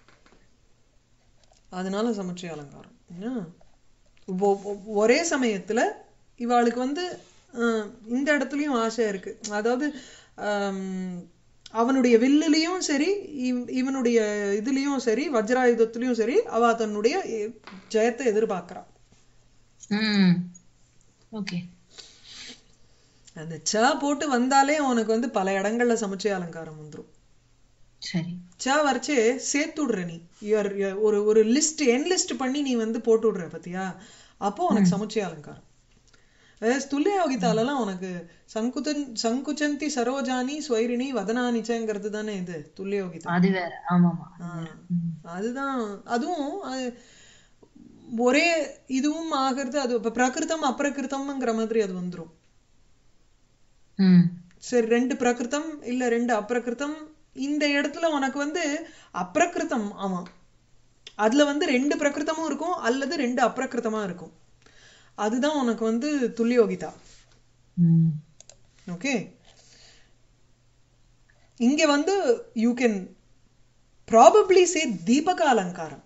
அதனால சமுச்சய அலங்காரம் என்ன? ஒ- ஒ- ஒரே சமயத்துல இவாளுக்கு வந்து அஹ், இந்த இடத்துலயும் ஆசை இருக்கு அதாவது ஆம், அவனுடைய வில்லுலயும் சரி இவ்- இவனுடைய இதுலயும் சரி வஜ்ராயுதத்திலயும் சரி அவ தன்னுடைய எ- ஜெயத்தை எதிர்பார்க்கறா ம் ஓகே அந்த ச போட்டு வந்தாலே உனக்கு வந்து பல இடங்கள்ல சமுச்சய அலங்காரம் வந்துரும் சரி சா வரைச்சு சேர்த்து விடுற நீ யுவர் ஒரு ஒரு லிஸ்ட் என் லிஸ்ட் பண்ணி நீ வந்து போட்டு விடுற பத்தியா அப்போ உனக்கு சமுச்சய அலங்காரம் Whereas துல்லிய யோகிதாலலாம் உனக்கு சங்குதன் சங்குச்சந்தி சரோஜானி ஸ்வைரிணி வதனானிச்சங்கிறது தானே இது துல்லிய யோகிதா அது வேற ஆமாமா ஆ. அதுதான் அதுவும் அது ஒரே இதுவும் ஆகிறது அது இப்ப பிரகிருதம் அப்பிரகிருதம்ங்கிற மாதிரி அது வந்துரும் ம் சரி ரெண்டு பிரகிருதம் இல்ல ரெண்டு அப்பிரகிருதம் இந்த இடத்துல உனக்கு வந்து அப்பிரகிருதம் ஆமா அதுல வந்து ரெண்டு பிரகிருதமும் இருக்கும் அல்லது ரெண்டு அப்பிரகிருதமா இருக்கும் அதுதான் உனக்கு வந்து துல்லியோகிதா ம் ஓகே இங்க வந்து யூ கேன் ப்ராபப்ளி சே தீபக அலங்காரம்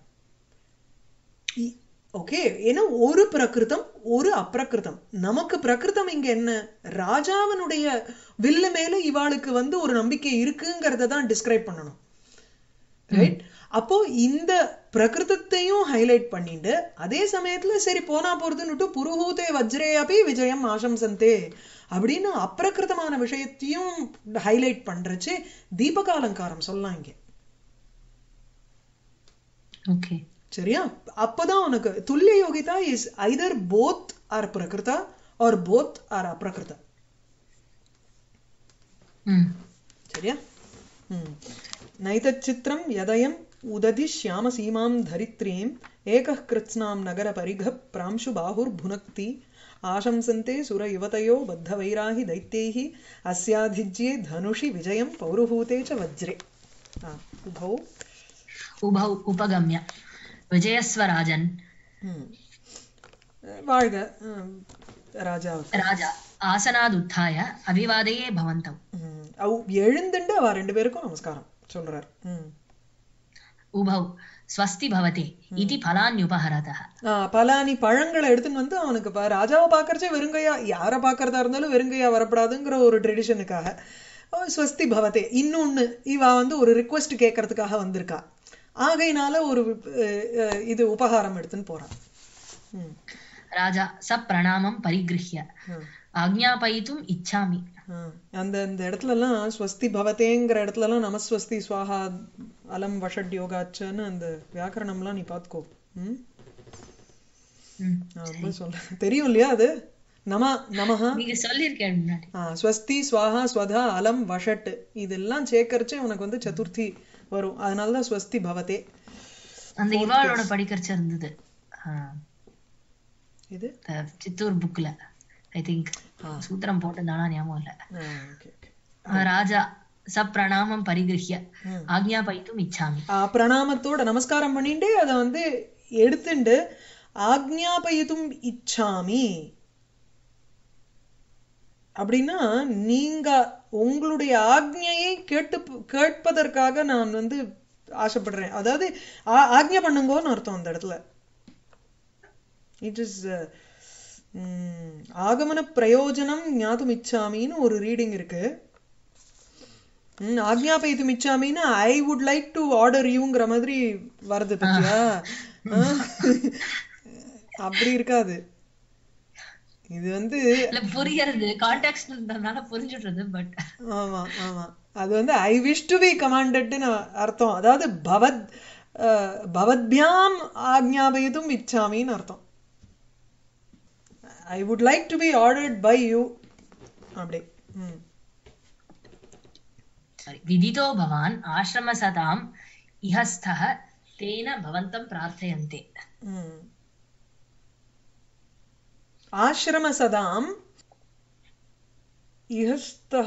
ஓகே ஏன்னா ஒரு பிரகிருதம் ஒரு அப்பிரகிருதம் நமக்கு பிரகிருதம் இங்க என்ன ராஜாவினுடைய வில்லு மேல இவாளுக்கு வந்து ஒரு நம்பிக்கை இருக்குங்கிறத தான் டிஸ்கிரைப் பண்ணணும் ரைட் அப்போ இந்த பிரகிருதத்தையும் ஹைலைட் பண்ணிட்டு அதே சமயத்துல சரி போனா போறதுன்னுட்டு புருஹூதே வஜ்ரே அப்பி விஜயம் ஆசம்சந்தே அப்படின்னு அப்பிரகிருதமான விஷயத்தையும் ஹைலைட் பண்றச்சு தீபக அலங்காரம் சொல்லலாம் இங்க ஓகே சரியா அப்பதான் உனக்கு துல்லிய யோகிதா இஸ் ஐதர் போத் ஆர் பிரகிருதா ஆர் போத் ஆர் அப்பிரகிருதா ம் சரியா ம் நைதச்சித்திரம் யதயம் உததி श्यामसीमां धरित्रीम् एकः कृत्स्नां नगरपरिघः प्रांशु बाहुर्भुनक्ति आशंसन्ते सुरयुवतयो बद्धवैराहि दैत्यैः अस्याधिज्ये धनुषि विजयं पौरुहूते च वज्रे आ, उभौ உபௌ உபகம்ய விஜயஸ்வராஜன் ம். வாழ்க ம், ராஜாவுக்கு ராஜா ஆசனாத் உத்தாய அபிவாதையே பவந்தம் ம். அவ் எழுந்துண்டு அவ ரெண்டு பேருக்கும் நமஸ்காரம் சொல்றார் ம் உபௌ ஸ்வஸ்தி பவதே இதி பலான்யுபஹரதः ஆஹ் பலானி பழங்களை எடுத்துன்னு வந்து அவனுக்கு ப- ராஜாவை பார்க்கறச்சே வெறுங்கையா யாரை பார்க்கறதா இருந்தாலும் வெறுங்கையா வரப்படாதுங்கிற ஒரு ட்ரெடிஷனுக்காக ஸ்வஸ்தி பவதே இன்னொன்னு இவ வந்து ஒரு ரிக்வெஸ்ட் கேட்கறதுக்காக வந்திருக்கா ஆகையினால ஒரு அஹ், அஹ், இது உபகாரம் எடுத்துன்னு போறான் ம், ராஜா ச பிரணாமம் பரிகிருஹ்ய ம், ஆக்ஞாபயித்தும் இச்சாமி ம். அந்த அந்த இடத்துல எல்லாம் ஸ்வஸ்தி பவதேங்கிற இடத்துல எல்லாம் நமஸ்வஸ்தி ஸ்வாஹா அலம் வஷட் யோகாச்சன்னு அந்த வியாக்கரணம்லாம் நீ பார்த்துக்கோ ம் ம். நான் ரொம்ப சொல்றேன் தெரியும் இல்லையா அது நம நமஹா நீங்க சொல்லியிருக்கேன் முன்னாடி ஆ, ஸ்வஸ்தி ஸ்வாஹா ஸ்வதா அலம் வஷட் இதெல்லாம் சேர்க்கறச்சே உனக்கு வந்து சதுர்த்தி வரும் அதனாலதான் ஸ்வஸ்தி பவதே அந்த இவாளோட படிக்கிறச்ச இருந்தது ஆஹ், இது இந்த சித்தூர் புக்ல ஐ திங்க் சூத்திரம் போட்டிருந்தானா ஞாபகம் இல்ல ஓகே ஓகே ஆஹ், ராஜா ச பிரணாமம் பரிகிருஹ்ய ஆக்ஞாபயித்தும் இச்சாமி பிரணாமத்தோட நமஸ்காரம் பண்ணிட்டு அதை வந்து எடுத்துண்டு ஆக்ஞாபயித்தும் இச்சாமி அப்படின்னா நீங்க உங்களுடைய ஆக்ஞையை கேட்டு கேட்பதற்காக நான் வந்து ஆசைப்படுறேன் அதாவது ஆ- ஆக்ஞை பண்ணுங்கோன்னு அர்த்தம் அந்த இடத்துல இட் இஸ் ஆகமன பிரயோஜனம் ஞாத்தும் இச்சாமின்னு ஒரு ரீடிங் இருக்கு ம், ஆக்ஞாபயித்தும் இச்சாமின்னு I would like to order யூங்கிற மாதிரி வருது பத்தியா ஆ. அப்படி இருக்காது இது வந்து இல்ல புரியறது கான்டெக்ட் இருந்ததுனால புரிஞ்சுடுறது பட் ஆமா ஆமா அது வந்து ஐ விஷ் டு பி கமாண்டட்னு அர்த்தம் அதாவது பவத் அஹ், பவத்பியாம் ஆக்ஞாபயித்தும் இச்சாமின்னு அர்த்தம் I would like to be ordered by you அப்படி ம் विदितो भवान् आश्रमसताम् इहस्थः तेन भवन्तं प्रार्थयन्ते ம். आश्रमसदाम् इहस्तः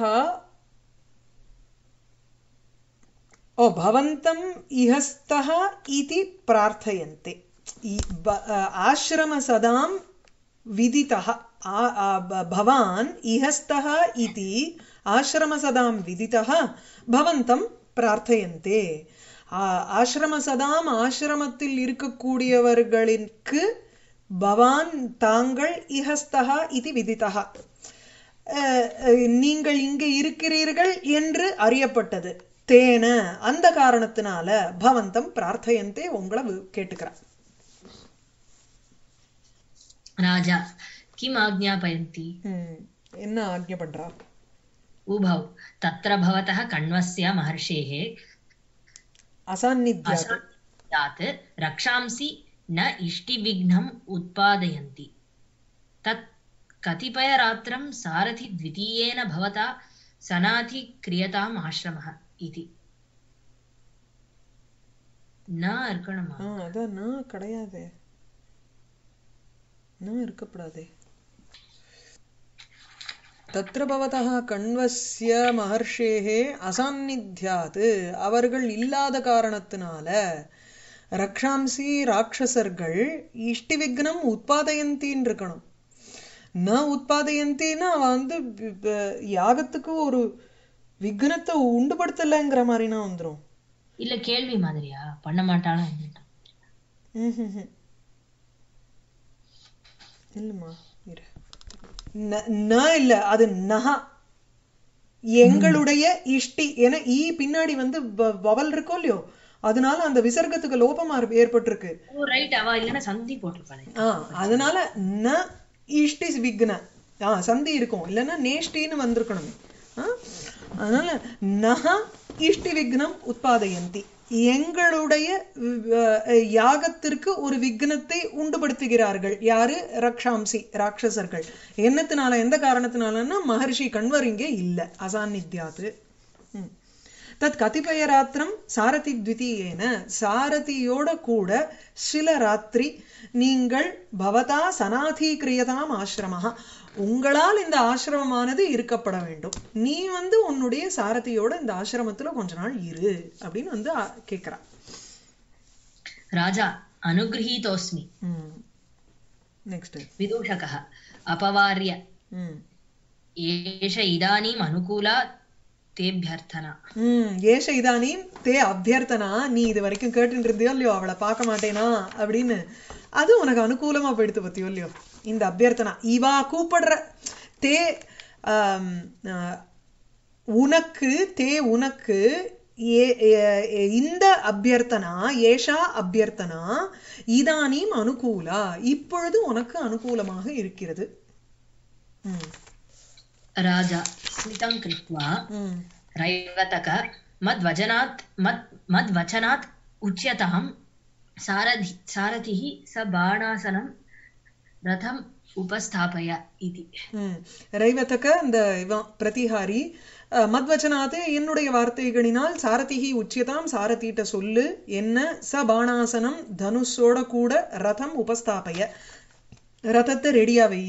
ओ भवन्तम् इहस्तः इति प्रार्थयन्ते इ- ब- अ, आश्रमसदां विदितः आ- आ- ब- भवान् इहस्तः इति आश्रमसदां विदितः भवन्तं பிரார்த்தயந்தே ஆ- ஆசிரமசதாம் ஆசிரமத்தில் இருக்கக்கூடியவர்களுக்கு பவான் தாங்கள் இஹஸ்தகா இது விதித்தகா அஹ், அஹ், நீங்கள் இங்கு இருக்கிறீர்கள் என்று அறியப்பட்டது தேன அந்த காரணத்தினால பவந்தம் பிரார்த்தயந்தே உங்களை வி- கேட்டுக்கிறான் राजा किम् आज्ञापयन्ति ம், என்ன ஆக்ஞை பண்றா उभौ तत्र भवतः कण्वस्य महर्षेः அசாநித்யாத் असात् रक्षांसि न इष्टिविघ्नम् उत्पादयन्ति तत् कतिपयरात्रं सारथिद्वितीयेन भवता सनाधिक्रियताम् आश्रमः इति न இருக்கணுமா ஆ, அதான் நான் கிடையாதே நான் இருக்கப்படாதே தத்ர பவதः கண்வஸ்ய மகர்ஷேகே அசாநித்யாத் அவர்கள் இல்லாத காரணத்தினால ரக்ஷாம்சி ராட்சசர்கள் இஷ்டி விக்னம் உத்பாதயந்தின்னு இருக்கணும் ந உத்பாதயந்தின்னா அவன் வந்து வி- வி- யாகத்துக்கு ஒரு விக்னத்தை உண்டுபடுத்தலைங்கிற மாதிரினா வந்துரும் இல்ல கேள்வி மாதிரியா பண்ண மாட்டாளா ம்ஹும்ஹும். இல்லம்மா இரு ந- ந இல்ல அது நஹ எங்களுடைய இஷ்டி என ஈ பின்னாடி வந்து வ- வவல் இருக்கோ இல்லையோ அதனால அந்த விசர்க்கத்துக்கு லோபமா இரு- ஏற்பட்டிருக்கு ஓ ரைட் அவ இல்லைன்னா சந்தி போட்டிருப்பாளே ஆ அதனால ந இஷ்டி விக்ன ஆ சந்தி இருக்கும் இல்லைன்னா நேஷ்டின்னு வந்திருக்கணுமே ஆ? அதனால நஹ இஷ்டி விக்னம் உத்பாதயந்தி எங்களுடைய அஹ், யாகத்திற்கு ஒரு விக்னத்தை உண்டுபடுத்துகிறார்கள் யாரு ரக்ஷாம்சி ராட்சசர்கள் என்னத்தினால எந்த காரணத்தினாலன்னா மகர்ஷி கண்வர் இங்கே இல்ல அசாநித்யாத்து ம். தத் கதிபய ராத்திரம் சாரதி த்விதீயேன சாரதியோட கூட சில ராத்திரி நீங்கள் பவதா சனாதீகிரியதாம் ஆசிரமஹா உங்களால் இந்த ஆசிரமமானது இருக்கப்பட வேண்டும் நீ வந்து உன்னுடைய சாரதியோட இந்த ஆசிரமத்துல கொஞ்ச நாள் இரு அப்படின்னு வந்து ஆ- கேக்குறா ராஜா அனுகிரகீதோஸ்மி நெக்ஸ்ட் विदूषकः अपवार्य ம் एष इदानीम् अनुकूला तेभ्यर्थना ம் ஏஷ இதானீம் தே அபியர்த்தனா நீ இது வரைக்கும் கேட்டுட்டு இருந்தியோ இல்லையோ அவளை பார்க்க மாட்டேனா அப்படின்னு அது உனக்கு அனுகூலமா போயிடுத்து பத்தியோ இல்லையோ இந்த அபியர்த்தனா இவா கூப்பிடுற தே ஆம், ஆ, உனக்கு தே உனக்கு ஏ- ஏ- இந்த அபியர்த்தனா ஏஷா அபியர்த்தனா இதானீம் அனுகூலா இப்பொழுது உனக்கு அனுகூலமாக இருக்கிறது ம் राजा स्मितं कृत्वा ம் रैवतक मद्वचनात् मद् मद्वचनात् उच्यतां सारथि सारथिः स बाणासनं रथम् उपस्थापय इति ம். ரைவதக இந்த இவன் பிரதிஹாரி அஹ், மத்வச்சனாத்து என்னுடைய வார்த்தைகளினால் சாரதிகி உச்சியதாம் சாரதிட்ட சொல்லு என்ன ச பாணாசனம் தனுஷோட கூட ரதம் உபஸ்தாபய ரதத்தை ரெடியா வை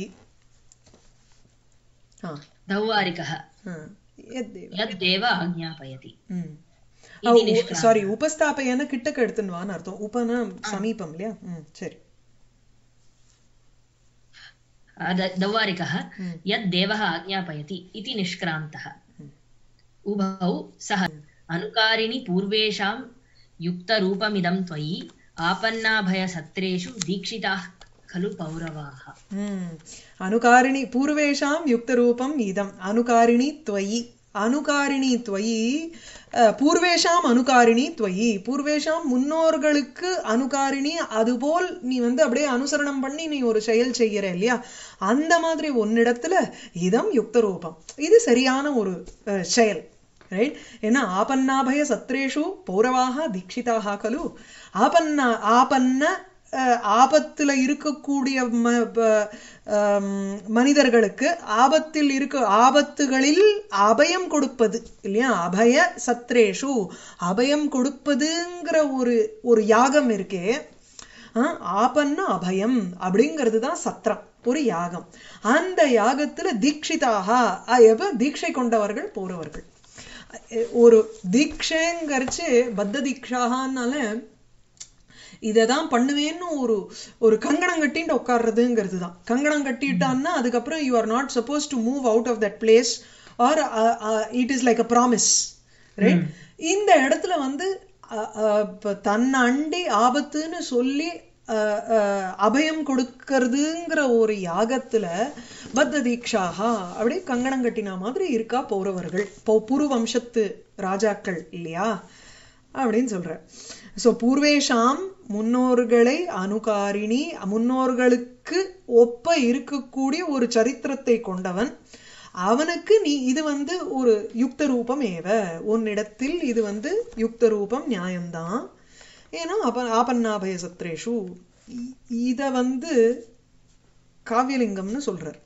ஆ, दौवारिकः ஆ. எத்தேவ. यद्देव आज्ञापयति ம். इति निष्क्रान्तः சாரி உபஸ்தாபயன்னு கிட்டக்க எடுத்துன்னு வான்னு அர்த்தம் உபன சமீபம் இல்லையா ம் சரி द- दौवारिकः यद् देवः आज्ञापयति इति निष्क्रान्तः उभौ सः अनुकारिणि पूर्वेषां युक्तरूपमिदं त्वयि आपन्नाभयसत्रेषु दीक्षिताः खलु पौरवाः ம். அனுகாரிணி பூர்வேஷாம் யுக்தரூபம் இதம் அனுகாரிணி त्वयि அனுகாரிணி त्वयि அஹ், பூர்வேஷாம் அனுகாரிணி त्वयि பூர்வேஷாம் முன்னோர்களுக்கு அனுகாரிணி அதுபோல் நீ வந்து அப்படியே அனுசரணம் பண்ணி நீ ஒரு செயல் செய்யற இல்லையா அந்த மாதிரி உன்னிடத்துல இதம் யுக்த ரூபம் இது சரியான ஒரு அஹ், செயல் ரைட் ஏன்னா ஆபன்னாபய சத்ரேஷு பௌரவாக தீட்சிதாக கலு ஆபன்னா ஆபன்ன அஹ், ஆபத்துல இருக்கக்கூடிய ம- ப- ஆம், மனிதர்களுக்கு ஆபத்தில் இருக்க ஆபத்துகளில் அபயம் கொடுப்பது இல்லையா அபய சத்ரேஷு அபயம் கொடுப்பதுங்கிற ஒரு ஒரு யாகம் இருக்கே ஆஹ், ஆபன்ன அபயம் அப்படிங்கிறது தான் சத்திரம் ஒரு யாகம் அந்த யாகத்துல தீட்சிதாக அஹ், எப்ப தீட்சை கொண்டவர்கள் போறவர்கள் அஹ், ஒரு தீட்சைங்கிறச்சு பத்த தீட்சாகனால இதை தான் பண்ணுவேன்னு ஒரு ஒரு கங்கணம் கட்டிட்டு உட்கார்றதுங்கிறது தான் கங்கணம் கட்டிட்டான்னா அதுக்கப்புறம் you are not suppose to move out of that place or it is like a promise right இந்த இடத்துல வந்து அஹ், அஹ், இப்ப தன்னை அண்டி ஆபத்துன்னு சொல்லி அஹ், அஹ், அபயம் கொடுக்கறதுங்கிற ஒரு யாகத்துல பத்த தீக்ஷாகா அப்படியே கங்கணம் கட்டினா மாதிரி இருக்கா போறவர்கள் இப்போ புரு வம்சத்து ராஜாக்கள் இல்லையா அப்படின்னு சொல்ற சோ பூர்வேஷாம் முன்னோர்களை அனுகாரிணி முன்னோர்களுக்கு ஒப்ப இருக்கக்கூடிய ஒரு சரித்திரத்தை கொண்டவன் அவனுக்கு நீ இது வந்து ஒரு யுக்த ரூபம் ஏவ உன்னிடத்தில் இது வந்து யுக்த ரூபம் நியாயம்தான் ஏன்னா அப்ப ஆபன்னாபய சத்ரேஷு இ- இத வந்து காவியலிங்கம்னு சொல்றார்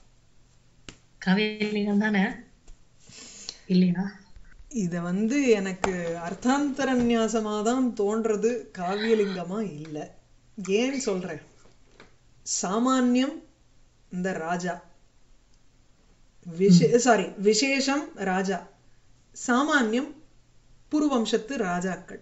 கவிலிங்கம் தானே இல்லையா இத வந்து எனக்கு அர்த்தாந்தர நியாசமா தான் தோன்றது காவியலிங்கமா இல்ல ஏன் சொல்றேன் சாமான்யம் இந்த ராஜா விஷே சாரி விசேஷம் ராஜா சாமான்யம் புருவம்சத்து ராஜாக்கள்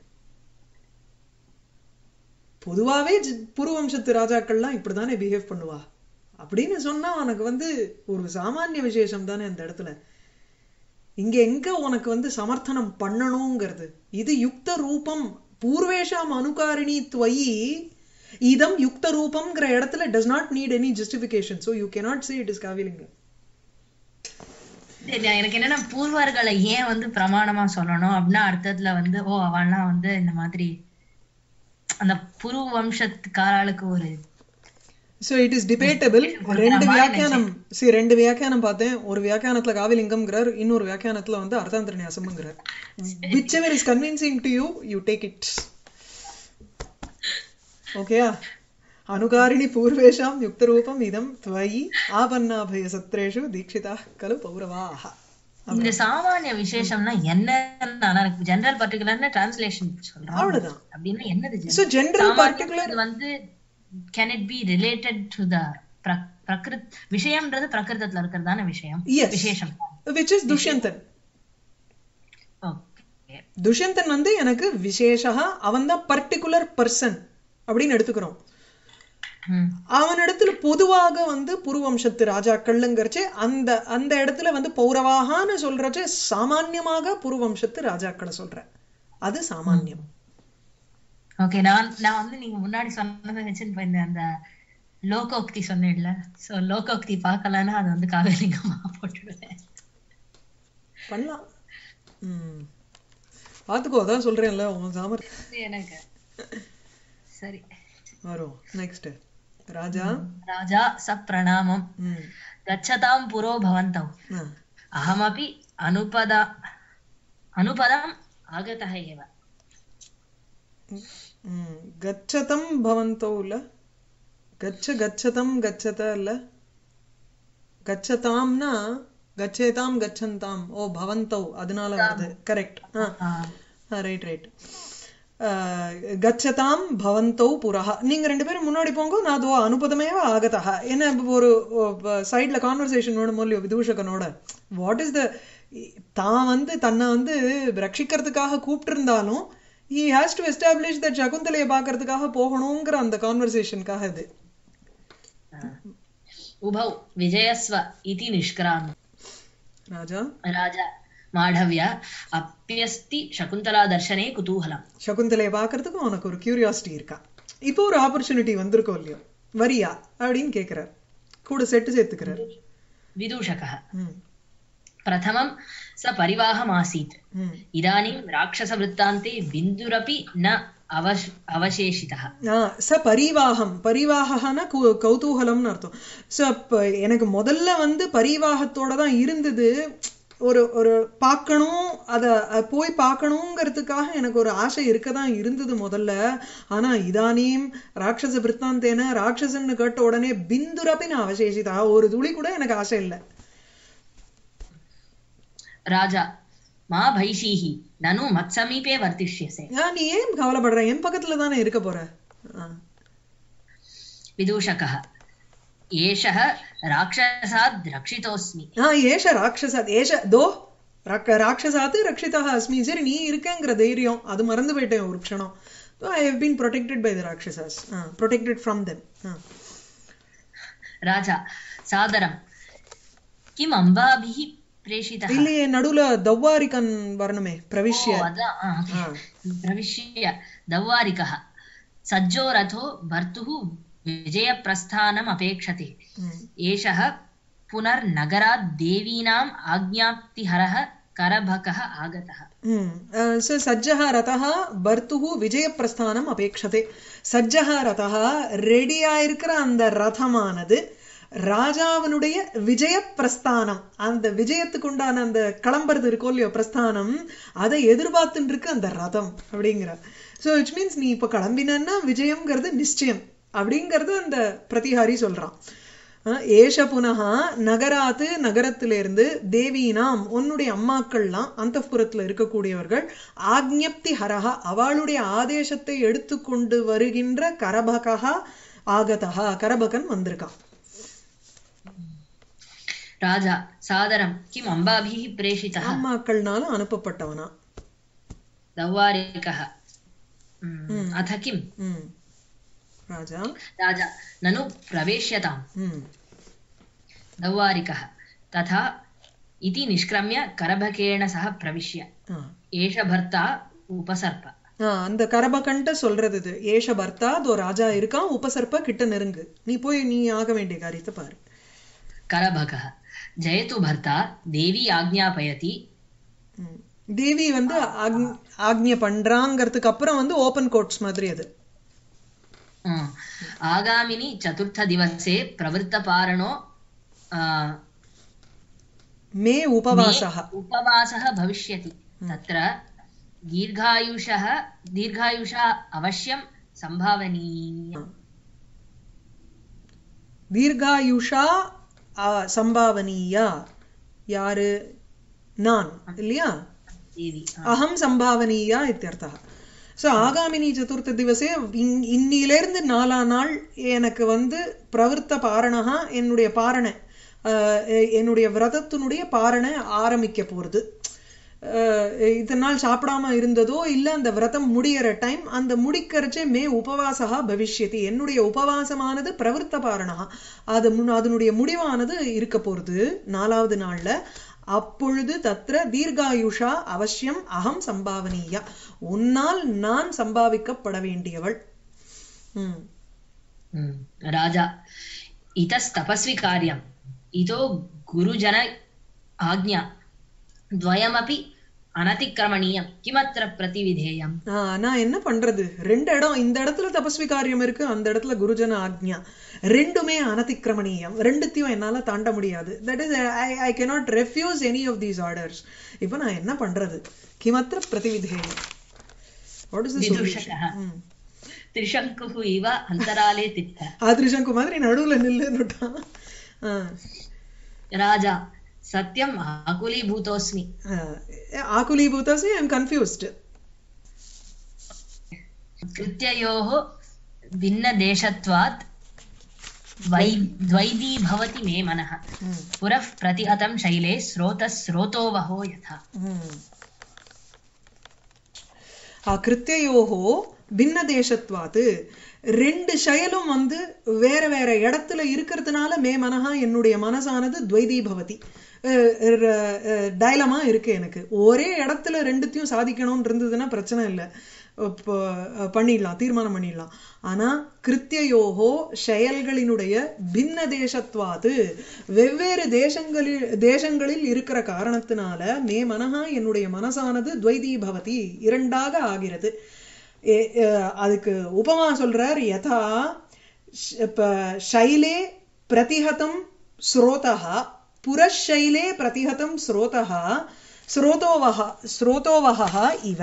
பொதுவாவே ஜ- புருவம்சத்து ராஜாக்கள்லாம் இப்படிதானே பிஹேவ் பண்ணுவா அப்படின்னு சொன்னா உனக்கு வந்து ஒரு சாமானிய விசேஷம் தானே இந்த இடத்துல இங்க எங்க உனக்கு வந்து சமர்த்தனம் பண்ணணுங்கிறது இது யுக்த ரூபம் பூர்வேஷாம் அனுகாரிணி துவயி இதம் யுக்த ரூபம்ங்கிற இடத்துல does not need any justification so you cannot say it is காவிலிங்கம் இல்ல, எனக்கு என்னன்னா பூர்வர்களை ஏன் வந்து பிரமாணமா சொல்லணும் அப்படின்னா அர்த்தத்துல வந்து ஓ அவள்லாம் வந்து இந்த மாதிரி அந்த புரு வம்சத்துக்காராளுக்கு ஒரு ஸோ இட் இஸ் டிபேட்டபிள் ரெண்டு வியாக்கியானம் சரி ரெண்டு வியாக்கியானம் பார்த்தேன் ஒரு வியாக்கியானத்துல காவிலிங்கம்ங்கிறார் இன்னொரு வியாக்கியானத்துல வந்து அர்த்தாந்தர நியாசம்ங்கிறார் which ever is convincing to you you take it ஓகேயா அனுகாரிணி பூர்வேஷாம் யுக்தரூபம் இதம் துவயி ஆபன்னாபய சத்ரேஷு தீட்சிதா கலு பௌரவாக இந்த சாமானிய விசேஷம்னா என்ன எனக்கு ஜெனரல் பர்டிகுலர்னு டிரான்ஸ்லேஷன் சொல்றோம் அவ்வளவுதான் அப்படின்னா என்னது ஸோ ஜென்ரல் சாமானியம் பர்டிகுலர் அது வந்து can it be related to the பிரகிருத் விஷயம்ன்றது பிரகிருதத்துல இருக்கிறதான விஷயம் Yes. விசேஷம் which is Dushyanthan okay Dushyanthan வந்து எனக்கு விசேஷா அவன் தான் பர்டிகுலர் பர்சன் அப்படின்னு எடுத்துக்கிறோம் ம் அவனிடத்துல பொதுவாக வந்து புருவம்சத்து ராஜாக்கள்ங்கிறச்சு அந்த அந்த இடத்துல வந்து பௌரவாகான்னு சொல்றச்சு சாமான்யமாக புருவம்சத்து ராஜாக்களை சொல்ற அது சாமான்யம் ஓகே நான் நான் வந்து நீங்க முன்னாடி சொன்னதை வச்சுட்டு போயிருந்தேன் அந்த லோகோக்தி சொன்னேன்ல சோ லோகோக்தி பார்க்கலன்னா அது வந்து காவேலிங்கமா போட்டுடுவேன் பண்ணலாம் ம் பார்த்துக்கோ அதான் சொல்றேன்ல உன் சாமர் இது எனக்கு சரி வரும் நெக்ஸ்ட் ராஜா ராஜா ச பிரணாமம் ம் गच्छतां पुरो भवन्तौ ஆ. अहमपि अनुपदा अनुपदम् आगतः एव ம் கச்சதம் பவந்தோ இல்ல கச்ச கச்சதம் கச்சத இல்ல கச்சதாம்னா கச்சேதாம் கச்சந்தாம் ஓ பவந்தோ அதனால வருது கரெக்ட் ஆ ரைட் ரைட் கச்சதாம் பவந்தோ புரஹா நீங்க ரெண்டு பேரும் முன்னாடி போங்க நான் அதோ அனுபதமேவ ஆகதா என்ன இப்ப ஒரு சைட்ல கான்வர்சேஷன் வேணும் இல்லையோ விதூஷகனோட வாட் இஸ் த தான் வந்து தன்னை வந்து ரட்சிக்கிறதுக்காக கூப்பிட்டு இருந்தாலும் he has to establish that சகுந்தலையை பார்க்கறதுக்காக போகணுங்கிற அந்த கான்வர்சேஷனுக்காக இது उभौ विजयस्व इति निष्क्रान्त ராஜா राजा माढव्य अप्यस्ति शकुन्तलादर्शने कुतूहलम् சகுந்தலையை பார்க்கறதுக்கு உனக்கு ஒரு கியூரியாசிட்டி இருக்கா இப்போ ஒரு ஆப்பர்ச்சுனிட்டி வந்திருக்கோம் இல்லையோ வரியா அப்படின்னு கேக்குறார் கூட செட்டு சேர்த்துக்கிறார் विदूषकः ம் प्रथमं स परिवाहमासीत् ம் इदानीं राक्षसवृत्तान्ते बिन्दुरपि न अवश अवशेषितः ஆ, ச பரிவாகம் பரிவாகனா கு- கௌதூகலம்னு அர்த்தம் ஸோ இப்போ எனக்கு முதல்ல வந்து பரிவாகத்தோட தான் இருந்தது ஒரு ஒரு பார்க்கணும் அதை போய் பார்க்கணுங்கிறதுக்காக எனக்கு ஒரு ஆசை இருக்க தான் இருந்தது முதல்ல ஆனா இதானீம் ராட்சச பிரித்தாந்தேன ராட்சசன்னு கேட்ட உடனே பிந்துரப்பி நான் அவசேஷிதா ஒரு துளி கூட எனக்கு ஆசை இல்லை राजा मा भैषीः ननु मत्समीपे वर्तिष्यसे ஆ, நீ ஏன் கவலைப்படுற என் பக்கத்துல தானே இருக்க போற ஆ. विदूषकः एषः राक्षसाद् रक्षितोऽस्मि ஆ ஏஷ ராட்சசாத் ஏஷ தோ ரக்க ராட்சசாத்து ரக்ஷிதா அஸ்மி சரி நீ இருக்கங்கிற தைரியம் அது மறந்து போயிட்டேன் ஒரு க்ஷணம் I have been protected by the rakshasas protected from them राजा सादरं किम् अम्बाभिः प्रेषितः இல்லையே நடுவுல தவ்வாரிகன் வரணுமே ओ, பிரவிஷ்ய अद- आ, ओके। ஆ. प्रविश्य दौवारिकः सज्जो रथो भर्तुः विजयप्रस्थानम् अपेक्षते ம். एषः पुनर्नगरात् देवीनाम् आज्ञाप्तिहरः करभकः आगतः ம். அஹ், so சஜ்ஜः ரதः பர்த்துஹு விஜயப்பிரஸ்தானம் அபேட்சதே சஜ்ஜः ரதः ரெடியா இருக்கிற அந்த ரதமானது ராஜாவினுடைய விஜய பிரஸ்தானம் அந்த விஜயத்துக்கு உண்டான அந்த கிளம்புறது இருக்கோ இல்லையோ பிரஸ்தானம் அதை எதிர்பார்த்துட்டு இருக்கு அந்த ரதம் அப்படிங்கிற ஸோ இட்ஸ் மீன்ஸ் நீ இப்போ கிளம்பினன்னா விஜயம்ங்கிறது நிச்சயம் அப்படிங்கிறது அந்த பிரதிஹாரி சொல்றான் அஹ், ஏஷ புனகா நகராத்து நகரத்திலிருந்து தேவீனாம் உன்னுடைய அம்மாக்கள்லாம் அந்தப்புறத்துல இருக்கக்கூடியவர்கள் ஆக்ஞப்தி ஹரஹா அவளுடைய ஆதேசத்தை எடுத்துக்கொண்டு வருகின்ற கரபகா ஆகதா கரபகன் வந்திருக்கான் राजा सादरं किम् अम्बाभिः प्रेषितः அம்மாக்கள்னால அனுப்பப்பட்டவனா दौवारिकः म्, अथ किम् ம் ராஜா राजा ननु प्रवेश्यताम् ம் दौवारिकः तथा इति निष्क्रम्य करभकेण सह प्रविश्य ஆ एष भर्ता उपसर्प ஆ, அந்த கரபகன்ட்ட சொல்றது இது ஏஷ பர்த்தா தோ ராஜா இருக்கான் உபசர்ப்ப கிட்ட நெருங்கு நீ போய் நீ ஆக வேண்டிய காரியத்தை பாரு करभकः जयतु भर्ता देवी आज्ञापयति ம். தேவி வந்து ஆக்ஞ- ஆக்ஞை பண்றாங்கிறதுக்கு அப்புறம் வந்து ஓபன் கோட்ஸ் மாதிரி அது म्, आगामिनि चतुर्थदिवसे प्रवृत्तपारणो आ, மே உபவாசா उपवासः भविष्यति तत्र दीर्घायुषः दीर्घायुषः अवश्यं सम्भावनीय தீர்காயுஷா ஆ, சம்பாவனீயா யாரு நான் இல்லையா देवी அகம் சம்பாவனீயா இத்தியர்த்தா ஸோ ஆகாமினி சதுர்த்த திவசே இன்- இன்னிலிருந்து நாலா நாள் எனக்கு வந்து பிரவருத்த பாரணகா என்னுடைய பாரணை ஆஹ் எ- என்னுடைய விரதத்தினுடைய பாரணை ஆரம்பிக்க போறது ஆஹ் இத்தனை நாள் சாப்பிடாம இருந்ததோ இல்ல அந்த விரதம் முடியற டைம் அந்த முடிக்கறச்சே மே உபவாசகா பவிஷ்யதி என்னுடைய உபவாசமானது பிரவருத்த பாரணகா அது முன்- அதனுடைய முடிவானது இருக்க போறது நாலாவது நாள்ல அப்பொழுது தத்ர தீர்காயுஷா அவசியம் அகம் சம்பாவனீயா உன்னால் நான் சம்பாவிக்கப்பட வேண்டியவள் ம் म्, राजा इतस्तपस्वि कार्यम् इतो गुरुजन आज्ञा द्वयमपि अनतिक्रमणीयं किमत्र प्रतिविधेयम् ஆஹ் நான் என்ன பண்றது ரெண்டு இடம் இந்த இடத்துல தபஸ்வி காரியம் இருக்கு அந்த இடத்துல குருஜன ஆக்ஞா ரெண்டுமே அனதிக்கிரமணீயம் ரெண்டுத்தையும் என்னால தாண்ட முடியாது that is I I cannot refuse any of these orders இப்போ நான் என்ன பண்றது கிமத்திர பிரதிவிதேயம் வாட் இஸ் विदूषकः त्रिशङ्कुः इव अन्तराले तिष्ठ ஆதிரிசங்கு மாதிரி நடுவுல நில்லுன்னுட்டான் ஆஹ் राजा सत्यम् आकुलीभूतोऽस्मि ஆஹ் ஆகுலீபூதாசி ஐ எம் கன்ஃபியூஸ்டு कृत्ययोः भिन्नदेशत्वात् वै द्वैदी भवति मे मनः पुरः प्रतिहतं शैले स्रोतः स्रोतोवहो यथा ம். ஆ, கிருத்தியோகோ பின்ன தேசத்வாத்து ரெண்டு செயலும் வந்து வேற வேற இடத்துல இருக்கிறதுனால மே மனஹா என்னுடைய மனசானது துவைதி பவதி டைலமா இருக்கு எனக்கு ஒரே இடத்துல ரெண்டுத்தையும் சாதிக்கணும்னு இருந்ததுன்னா பிரச்சனை இல்லை இப்போ பண்ணிடலாம் தீர்மானம் பண்ணிடலாம் ஆனா கிருத்தியோகோ செயல்களினுடைய பின்ன தேசத்வாது வெவ்வேறு தேசங்களில் தேசங்களில் இருக்கிற காரணத்தினால மே மனஹா என்னுடைய மனசானது துவைதி பவதி இரண்டாக ஆகிறது ஏ- அஹ் அதுக்கு உபமா சொல்றார் யதா ஷ்- இப்ப ஷைலே பிரதிஹதம் ஸ்ரோதः புரஷைலே பிரதிஹதம் ஸ்ரோதः ஸ்ரோதோவஹ ஸ்ரோதோவஹ இவ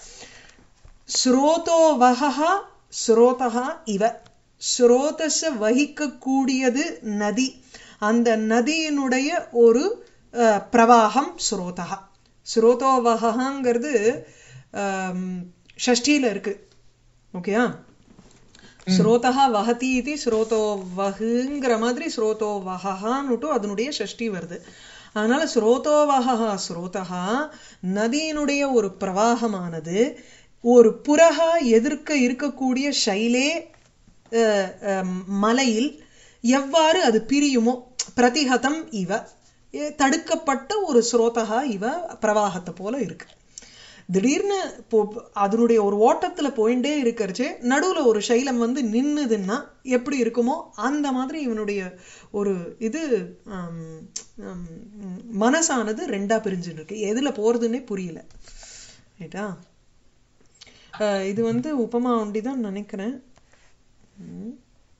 ஸ்ரோதோவஹ ஸ்ரோதः இவ ஸ்ரோதஸ வகிக்கக்கூடியது நதி அந்த நதியினுடைய ஒரு அஹ், பிரவாகம் ஸ்ரோதா ஸ்ரோதோவஹங்கிறது ஷஷ்டியில இருக்கு ஓகேயா ஸ்ரோதா வஹதி இது ஸ்ரோதோ வஹுங்கிற மாதிரி ஸ்ரோதோ வஹான்னுட்டு அதனுடைய ஷஷ்டி வருது அதனால ஸ்ரோதோ வஹா ஸ்ரோதா நதியினுடைய ஒரு பிரவாகமானது ஒரு புறகா எதிர்க்க இருக்கக்கூடிய ஷைலே அஹ், அஹ், மலையில் எவ்வாறு அது பிரியுமோ பிரதிஹதம் இவ எ- தடுக்கப்பட்ட ஒரு ஸ்ரோதகா இவ பிரவாகத்தை போல இருக்கு திடீர்னு போ- அதனுடைய ஒரு ஓட்டத்துல போயிட்டே இருக்கறச்சே நடுவுல ஒரு சைலம் வந்து நின்னுதுன்னா எப்படி இருக்குமோ அந்த மாதிரி இவனுடைய ஒரு இது ஆம், ஆம், மனசானது ரெண்டா பிரிஞ்சுட்டு இருக்கு எதுல போறதுன்னே புரியல ரைட்டா அஹ் இது வந்து உபமா ஒண்டிதான் நினைக்கிறேன் ம்.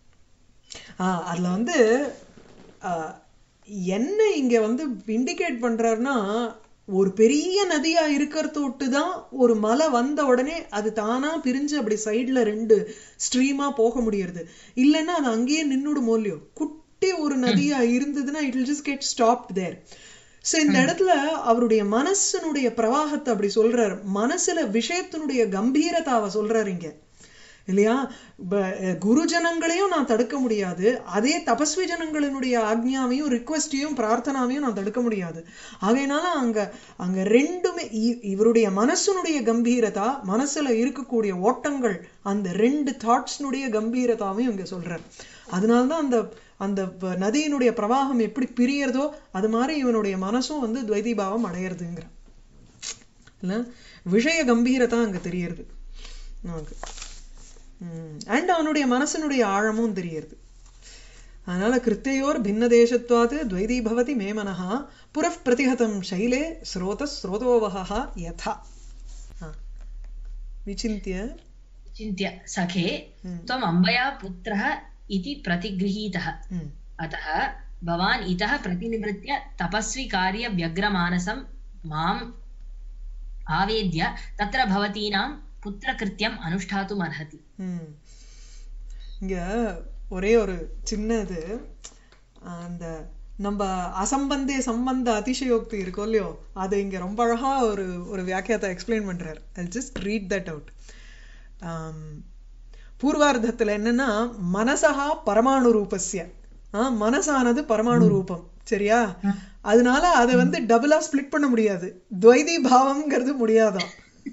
ஆ அதுல வந்து ஆஹ், என்ன இங்க வந்து இண்டிகேட் பண்றாருன்னா ஒரு பெரிய நதியா இருக்கிறத விட்டு தான் ஒரு மலை வந்த உடனே அது தானா பிரிஞ்சு அப்படி சைடுல ரெண்டு ஸ்ட்ரீமா போக முடியறது இல்லைன்னா அது அங்கேயே நின்னுடுமோ இல்லையோ குட்டி ஒரு நதியா இருந்ததுன்னா இட் will just get stopped there so இந்த இடத்துல அவருடைய மனசனுடைய பிரவாகத்தை அப்படி சொல்றாரு மனசுல விஷயத்தினுடைய கம்பீரதாவை சொல்றாரு இங்க இல்லையா ப- குருஜனங்களையும் நான் தடுக்க முடியாது அதே தபஸ்வி ஜனங்களினுடைய ஆக்ஞாவையும் ரிக்வெஸ்டையும் பிரார்த்தனாவையும் நான் தடுக்க முடியாது ஆகையினால அங்க அங்க ரெண்டுமே இ- இவருடைய மனசனுடைய கம்பீரதா மனசுல இருக்கக்கூடிய ஓட்டங்கள் அந்த ரெண்டு தாட்ஸ்னுடைய கம்பீரதாவையும் இங்க சொல்றார் அதனாலதான் அந்த அந்த ப- நதியினுடைய பிரவாகம் எப்படி பிரியறதோ அது மாதிரி இவனுடைய மனசும் வந்து துவைதிபாவம் அடையிறதுங்கிற இல்ல விஷய கம்பீரதா அங்க தெரியறது நமக்கு அண்ட் அவனுடைய மனசனுடைய ஆழமும் தெரியறது அதனால கிருத்தையோர் பின்ன தேசத்வாது துவைதி பவதி மே மனஹா புரः பிரதிஹதம் சைலே ஸ்ரோத ஸ்ரோதோவஹா யதா ஆ. விசிந்திய चिन्त्य सखे ம், त्वम् अम्बया पुत्रः इति प्रतिगृहीतः ம், अतः भवान् इतः प्रतिनिवृत्य तपस्वी कार्यव्यग्रमानसं माम् आवेद्य तत्र भवतीनां पुत्रकृत्यम् अनुष्ठातुम् अर्हति ம். இங்க ஒரே ஒரு சின்ன இது அந்த நம்ம அசம்பந்தே சம்பந்த அதிசயோக்தி இருக்கும் இல்லையோ அது இங்க ரொம்ப அழகா ஒரு ஒரு வியாக்கியத்தை எக்ஸ்பிளைன் பண்றாரு I just read that out பூர்வார்த்தத்துல என்னன்னா மனசா பரமாணு ரூபஸ்ய ஆ, மனசானது பரமாணு ரூபம் சரியா அதனால அதை வந்து டபுளா ஸ்பிளிட் பண்ண முடியாது துவைதி பாவம்ங்கிறது முடியாதாம்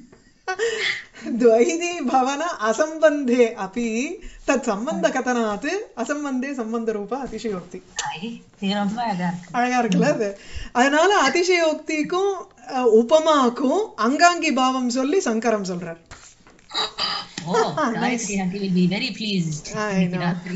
துவைதி பவன அசம்பந்தே அப்படி தத் சம்பந்த கதனாத்து அசம்பந்தே சம்பந்த ரூப அதிசயோக்தி இது ரொம்ப அழகா இருக்கு அழகா இருக்குல்ல அது அதனால அதிசயோக்திக்கும் அஹ், உபமாக்கும் அங்காங்கி பாவம் சொல்லி சங்கரம் சொல்றார் oh Gayatri aunty will be very pleased I இன்னைக்கு know. ராத்திரி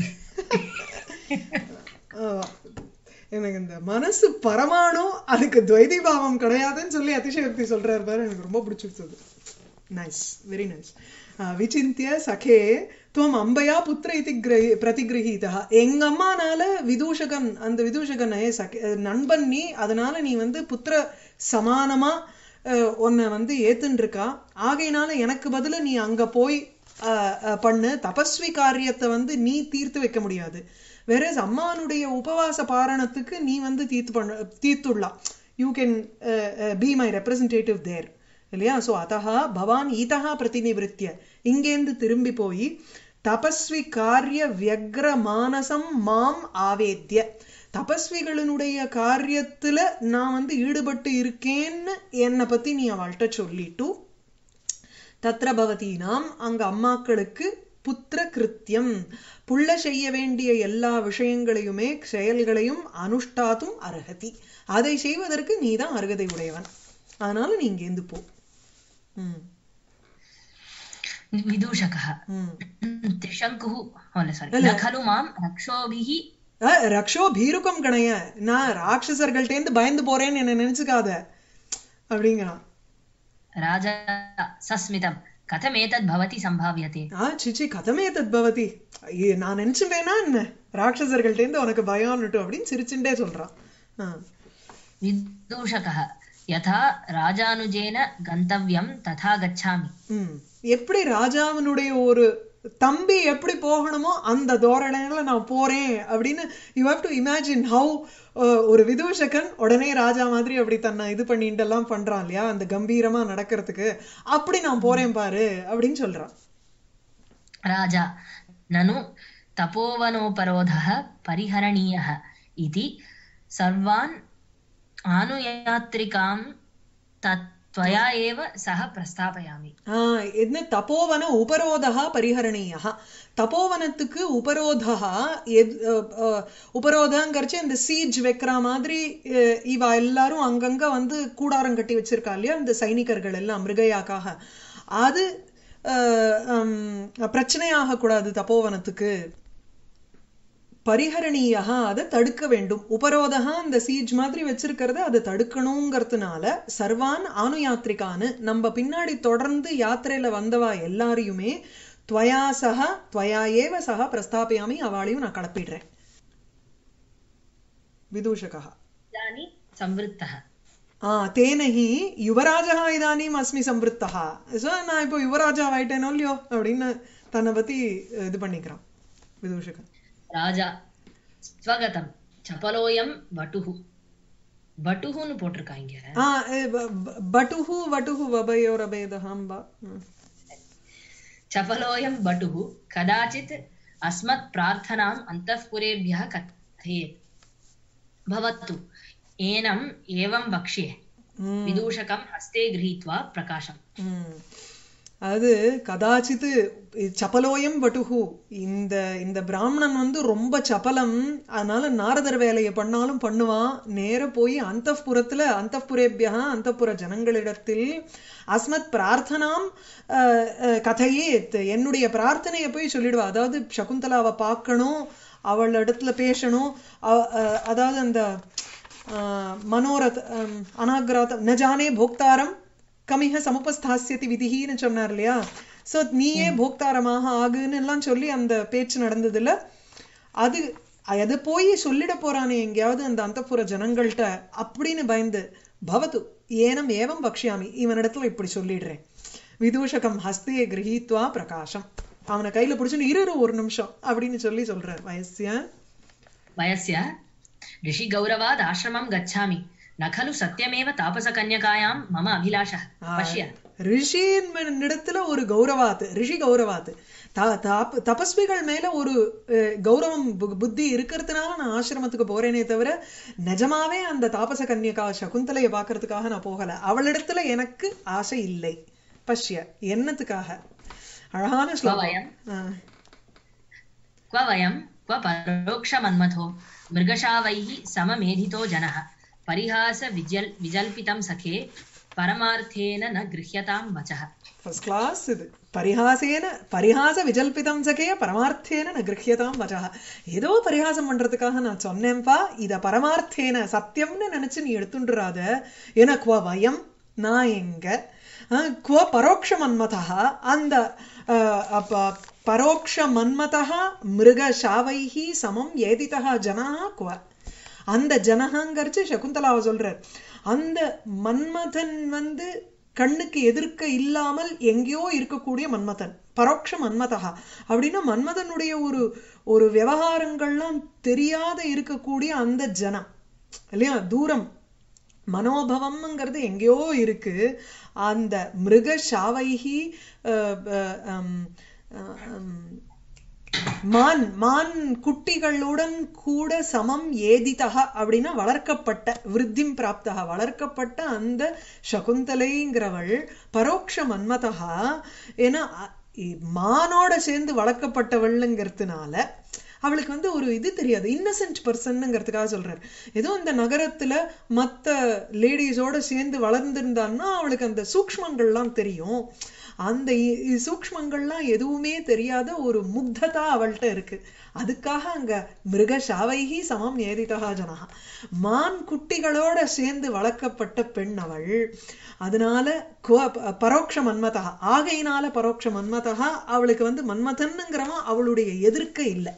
ஆஹ், எனக்கு இந்த மனசு பரமாணு அதுக்கு துவைதி பாவம் கிடையாதுன்னு சொல்லி அதிசயோக்தி சொல்றாரு பாரு எனக்கு ரொம்ப பிடிச்சிருச்சது நைஸ் வெரி நைஸ் விசிந்திய சகே துவம் அம்பையா புத்திர இது கிரகி பிரதிகிரகீதா எங்க அம்மானால விதூஷகன் அந்த விதூஷகனை சகே நண்பன் நீ அதனால நீ வந்து புத்திர சமானமா அஹ், உன்னை வந்து ஏத்துன்னு இருக்கா ஆகையினால எனக்கு பதிலா நீ அங்க போய் அஹ், அஹ், பண்ணு தபஸ்வி காரியத்தை வந்து நீ தீர்த்து வைக்க முடியாது வேற அம்மானுடைய உபவாச பாரணத்துக்கு நீ வந்து தீர்த்து பண்ண தீர்த்துடலாம் you can be my representative there இல்லையா சோ அதஹா பவான் ஈதஹா பிரதிநிவிருத்திய இங்கேந்து திரும்பி போய் தபஸ்வி காரிய வியக்ர மானசம் மாம் ஆவேத்ய தபஸ்விகளினுடைய காரியத்துல நான் வந்து ஈடுபட்டு இருக்கேன்னு என்னை பத்தி நீ அவள்கிட்ட சொல்லிட்டு தத்ர பவதீனாம் அங்க அம்மாக்களுக்கு புத்திர கிருத்தியம் புள்ள செய்ய வேண்டிய எல்லா விஷயங்களையுமே செயல்களையும் அனுஷ்டாத்தும் அருகதி அதை செய்வதற்கு நீதான் அருகதை உடையவன் அதனால நீ இங்கேருந்து போ ம் विदूषकः ம் त्रिशङ्कुः सारी இல்ல. न खलु मां रक्षोभिः அஹ், ரக்ஷோ பீருக்கம் கணைய நான் ராட்சசர்கள்ட்டேந்து பயந்து போறேன்னு என்ன நினைச்சுக்காத அப்படிங்கிறான் राजा सस्मितं कथमेतद् भवति सम्भाव्यते ஆ சிச்சி கதமே தத் பவதி ஐயே, நான் நினைச்சுட்டேனா என்ன ராட்சசர்கள்ட்டேந்து உனக்கு பயம்னுட்டு அப்படின்னு சிரிச்சுட்டே சொல்றான் ஆ. विदूषकः यथा राजानुजेन गन्तव्यं तथा गच्छामि ம் எப்படி ராஜாவினுடைய ஒரு தம்பி எப்படி போகணுமோ அந்த தோரணையில நான் போறேன் அப்படின்னு you have to imagine how ஒரு விதூஷகன் உடனே ராஜா மாதிரி அப்படி தன்னை இது பண்ணிட்டு எல்லாம் பண்றான் இல்லையா அந்த கம்பீரமா நடக்கிறதுக்கு அப்படி நான் போறேன் பாரு அப்படின்னு சொல்றான் राजा ननु तपोवनोपरोधः परिहरणीयः इति सर्वान् आनुयात्रिकां तत् त्वया एव सह प्रस्थापयामि ஆஹ் என்ன தபோவன உபரோதா பரிஹரணீயா தபோவனத்துக்கு உபரோதா எத் அஹ், அஹ், உபரோதங்கிறச்சு இந்த சீஜ் வைக்கிற மாதிரி அஹ், இவ எல்லாரும் அங்கங்க வந்து கூடாரம் கட்டி வச்சிருக்கா இல்லையா இந்த சைனிகர்கள் எல்லாம் மிருகயாக்காக அது அஹ், ஹம், பிரச்சனையாக கூடாது தபோவனத்துக்கு பரிஹரணீயா அதை தடுக்க வேண்டும் உபரோதகா அந்த சீஜ் மாதிரி வச்சிருக்கிறத அதை தடுக்கணுங்கிறதுனால சர்வான் ஆனுயாத்ரிகான்னு நம்ம பின்னாடி தொடர்ந்து யாத்திரையில வந்தவா எல்லாரையுமே துவயா சக துவயா ஏவ சக பிரஸ்தாபயாமி அவளையும் நான் கிளப்பிடுறேன் விதூஷகா इदानीं संवृत्तः ஆ தேனஹி யுவராஜா இதானீம் அஸ்மி சம்பிருத்தா ஸோ நான் இப்போ யுவராஜா ஆயிட்டேனோ இல்லையோ அப்படின்னு தன்னை பத்தி இது பண்ணிக்கிறான் விதூஷகன் ராஜா ஸ்வகதம் சபலோயம் வட்டுஹு வட்டுஹுன்னு போட்டிருக்காங்க ஆ ஏ, ப- ப- பட்டுஹு வட்டுஹு வபயோரபேதஹாம்பா ம். चपलोऽयं बटुः कदाचित् अस्मत् प्रार्थनाम् अन्तःपुरेभ्यः कथयेत् भवतु एनम् एवं वक्ष्ये ம். विदूषकं हस्ते गृहीत्वा प्रकाशम् ம். அது கதாச்சித்து சபலோயம் வட்டுஹு இந்த இந்த பிராமணன் வந்து ரொம்ப சபலம் அதனால நாரதர் வேலையை பண்ணாலும் பண்ணுவான் நேர போய் அந்தப்புறத்துல அந்தப்புரேபியா அந்தப்புற ஜனங்களிடத்தில் அஸ்மத் பிரார்த்தனாம் அஹ், அஹ், கதையே என்னுடைய பிரார்த்தனையை போய் சொல்லிடுவா அதாவது சகுந்தலாவை பார்க்கணும் அவள் இடத்துல பேசணும் அவ- அஹ், அதாவது அந்த அஹ், மனோரத் அம், அனாக்ராதம் ந ஜானே போக்தாரம் கமிக சமுபஸ்தாசியதி விதிகின்னு சொன்னார் இல்லையா சோ நீயே போக்தாரமாக ஆகுன்னு எல்லாம் சொல்லி அந்த பேச்சு நடந்ததுல அது அது போய் சொல்லிட போறானே எங்கேயாவது அந்த அந்தப்புற ஜனங்கள்கிட்ட அப்படின்னு பயந்து பவத்து ஏனம் ஏவம் பக்ஷ்யாமி இவனிடத்துல இப்படி சொல்லிடுறேன் விதூஷகம் ஹஸ்தியை கிரகித்வா பிரகாசம் அவனை கையில பிடிச்சுன்னு இரு இரு ஒரு நிமிஷம் அப்படின்னு சொல்லி சொல்றார் வயசிய वयस्य ऋषिगौरवात् आश्रमं गच्छामि न खलु सत्यमेव तापसकन्यकायां मम अभिलाषः पश्य ரிஷியின் இடத்துல ஒரு கௌரவாத்து ரிஷி கௌரவாத்து த- தாப்- தபஸ்விகள் மேல ஒரு அஹ், கௌரவம் பு- புத்தி இருக்கிறதுனால நான் ஆசிரமத்துக்கு போறேனே தவிர நிஜமாவே அந்த தாபச கன்யகா சகுந்தலையை பார்க்கறதுக்காக நான் போகல அவளிடத்துல எனக்கு ஆசை இல்லை பஷ்ய என்னத்துக்காக அழகான ஸ்லோகம் வயம்? ஆ. क्व वयं क्व परोक्षमन्मथो मृगशावैः सममेधितो जनः परिहास विजल् विजल्पितं सखे परमार्थेन न गृह्यतां वचः ஃபர்ஸ்ட் கிளாஸ் இது பரிஹாசேன பரிஹாச விஜல்பிதம் சகே பரமார்த்தேன ந கிரஹியதாம் வச்சா ஏதோ பரிஹாசம் பண்றதுக்காக நான் சொன்னேன்பா இத பரமார்த்தேன சத்தியம்னு நினைச்சு நீ எடுத்துட்டுறாத ஏன்னா குவ வயம் நான் எங்க அஹ், குவ பரோக்ஷ மன்மதா அந்த அஹ், அப்ப பரோக்ஷ மன்மதா மிருக சாவைஹி சமம் ஏதிதா ஜனா குவ அந்த ஜனகங்கிறச்சு சகுந்தலாவை சொல்றார் அந்த மன்மதன் வந்து கண்ணுக்கு எதிர்க்க இல்லாமல் எங்கேயோ இருக்கக்கூடிய மன்மதன் பரோட்ச மன்மதா அப்படின்னா மன்மதனுடைய ஒரு ஒரு விவகாரங்கள்லாம் தெரியாத இருக்கக்கூடிய அந்த ஜனம் இல்லையா தூரம் மனோபவம்ங்கிறது எங்கேயோ இருக்கு அந்த மிருக சாவைகி அஹ், அஹ், ஹம், அஹ், ஹம், மான் மான் குட்டிகளுடன் கூட சமம் ஏதிதா அப்படின்னா வளர்க்கப்பட்ட விருத்திம் பிராப்தா வளர்க்கப்பட்ட அந்த சகுந்தலைங்கிறவள் பரோட்ச மன்மதா ஏன்னா அ- இ- மானோட சேர்ந்து வளர்க்கப்பட்டவள்ங்கிறதுனால அவளுக்கு வந்து ஒரு இது தெரியாது இன்னசென்ட் பர்சன்ங்கிறதுக்காக சொல்றாரு ஏதோ இந்த நகரத்துல மத்த லேடிஸோட சேர்ந்து வளர்ந்திருந்தான்னா அவளுக்கு அந்த சூக்ஷ்மங்கள்லாம் தெரியும் அந்த இ- இ- சூக்ஷ்மங்கள்லாம் எதுவுமே தெரியாத ஒரு முக்ததா அவள்கிட்ட இருக்கு அதுக்காக அங்க மிருக சாவைகி சமம் ஏதிதா ஜனஹா மான் குட்டிகளோட சேர்ந்து வளர்க்கப்பட்ட பெண் அவள் அதனால குவ- ப- பரோட்ச மன்மதா ஆகையினால பரோட்ச மன்மதா அவளுக்கு வந்து மன்மதன்னுங்கிறவன் அவளுடைய எதிர்க்க இல்லை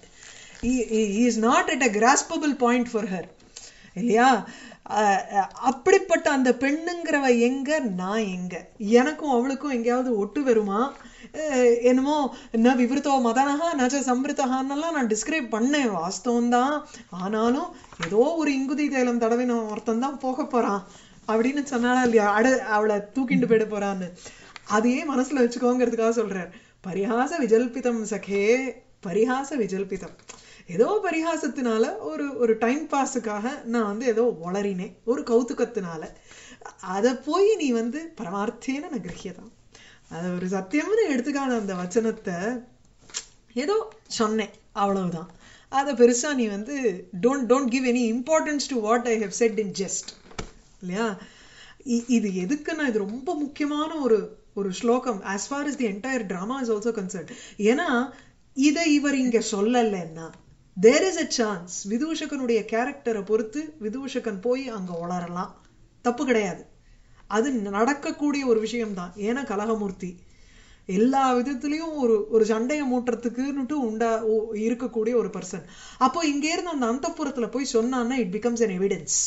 is not at a graspable point for her இல்லையா அஹ் அஹ் அப்படிப்பட்ட அந்த பெண்ணுங்கிறவ எங்க நான் எங்க எனக்கும் அவளுக்கும் எங்கேயாவது ஒட்டு வருமா அஹ் என்னமோ ந விவருத்தோ மதனஹா நச்ச சம்பிருத்தகான்னெல்லாம் நான் டிஸ்கிரைப் பண்ணேன் வாஸ்தவம் தான் ஆனாலும் ஏதோ ஒரு இங்குதி தைலம் தடவின ஒருத்தன் தான் போக போறான் அப்படின்னு சொன்னாலும் இல்லையா அட அவளை தூக்கிட்டு போயிட போறான்னு அதையே மனசுல வச்சுக்கோங்கிறதுக்காக சொல்றார் பரிஹாச விஜல்பிதம் சகே பரிஹாச விஜல்பிதம் ஏதோ பரிஹாசத்தினால ஒரு ஒரு டைம் பாஸுக்காக நான் வந்து ஏதோ வளரினேன் ஒரு கௌதுக்கத்தினால அதை போய் நீ வந்து பரமார்த்தேன நான் கிரகியதான் அது ஒரு சத்தியம்னு எடுத்துக்கான அந்த வச்சனத்தை ஏதோ சொன்னேன் அவ்வளவுதான் அதை பெருசா நீ வந்து don't don't give any importance to what I have said in just இல்லையா இ- இது எதுக்குன்னா இது ரொம்ப முக்கியமான ஒரு ஒரு ஸ்லோகம் as far as the entire drama is also concerned ஏன்னா இதை இவர் இங்க சொல்லலைன்னா there is a chance விதூஷகனுடைய கேரக்டரை பொறுத்து விதூஷகன் போய் அங்க உளரலாம் தப்பு கிடையாது அது நடக்கக்கூடிய ஒரு விஷயம்தான் ஏன்னா கலகமூர்த்தி எல்லா விதத்துலயும் ஒரு ஒரு சண்டையை மூட்டுறதுக்குன்னுட்டு உண்டா ஓ- இருக்கக்கூடிய ஒரு பர்சன் அப்போ இங்க இருந்து அந்த அந்தப்புறத்துல போய் சொன்னான்னா இட் பிகம்ஸ் an எவிடன்ஸ்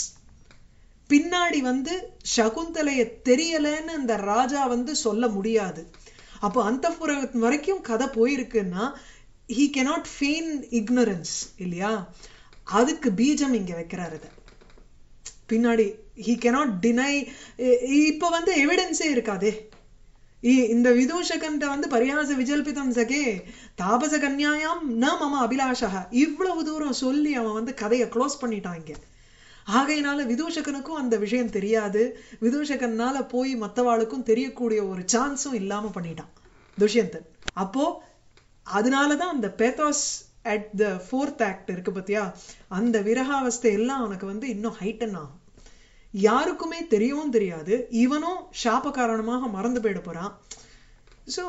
பின்னாடி வந்து சகுந்தலைய தெரியலன்னு அந்த ராஜா வந்து சொல்ல முடியாது அப்போ அந்த வரைக்கும் கதை போயிருக்குன்னா ஹீ cannot feign ignorance இல்லையா அதுக்கு பீஜம் இங்க வைக்கிறாரு இதை பின்னாடி ஹீ cannot deny இப்ப வந்து எவிடன்ஸே இருக்காதே இ- இந்த விதூஷகன்ட்ட வந்து பரியாச விஜல்பிதம் சகே தாபச கன்யாயாம் ந மம அபிலாஷா இவ்வளவு தூரம் சொல்லி அவன் வந்து கதையை க்ளோஸ் பண்ணிட்டான் இங்க ஆகையினால விதூஷகனுக்கும் அந்த விஷயம் தெரியாது விதூஷகன்னால போய் மத்தவாளுக்கும் தெரியக்கூடிய ஒரு சான்ஸும் இல்லாம பண்ணிட்டான் துஷ்யந்தன் அப்போ அதனாலதான் அந்த pathos at the fourth act இருக்கு பாத்தியா அந்த விரகாவஸ்தை எல்லாம் அவனுக்கு வந்து இன்னும் ஹைட்டன் ஆகும் யாருக்குமே தெரியவும் தெரியாது இவனும் சாப காரணமாக மறந்து போயிட போறான் ஸோ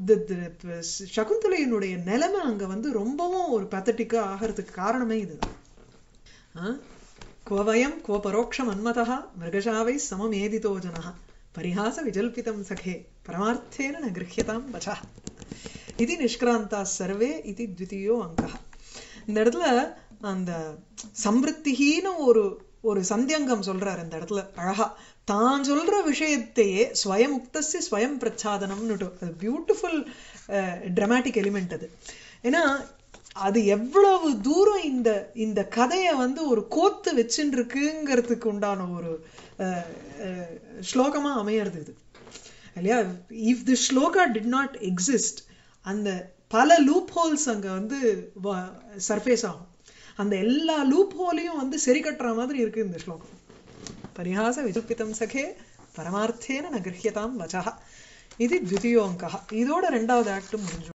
சகுந்தலையினுடைய நிலைமை அங்க வந்து ரொம்பவும் ஒரு பத்தட்டிக்கா ஆகிறதுக்கு காரணமே இதுதான் ஆ? क्व वयं क्व परोक्षमन्मतः मृगशावैः सममेदितो जनः परिहास विजल्पितं सखे परमार्थेन न गृह्यतां वचः இது நிஷ்கிராந்தா சர்வே இது த்விதீயோ அங்கः இந்த இடத்துல அந்த சம்பிருத்திகின்னு ஒரு ஒரு சந்தியங்கம் சொல்றாரு இந்த இடத்துல அழகா தான் சொல்ற விஷயத்தையே ஸ்வயமுக்தஸ்ய ஸ்வயம் பிரச்சாதனம்னுட்டு அது பியூட்டிஃபுல் ட்ரமாட்டிக் எலிமெண்ட் அது ஏன்னா அது எவ்வளவு தூரம் இந்த இந்த கதையை வந்து ஒரு கோத்து வச்சுட்டு இருக்குங்கிறதுக்கு உண்டான ஒரு அஹ், அஹ், ஸ்லோகமா அமையறது இது இல்லையா if the shloka did not exist அந்த பல லூப் ஹோல்ஸ் அங்க வந்து சர்ஃபேஸ் ஆகும் அந்த எல்லா லூப் ஹோலையும் வந்து சரி கட்டுற மாதிரி இருக்கு இந்த ஸ்லோகம் பரிஹாச விஜல்பிதம் சகே பரமார்த்தேன ந கிரஹியதாம் வச்சா இது த்விதீயோங்கா இதோட ரெண்டாவது ஆக்டும் முடிஞ்சு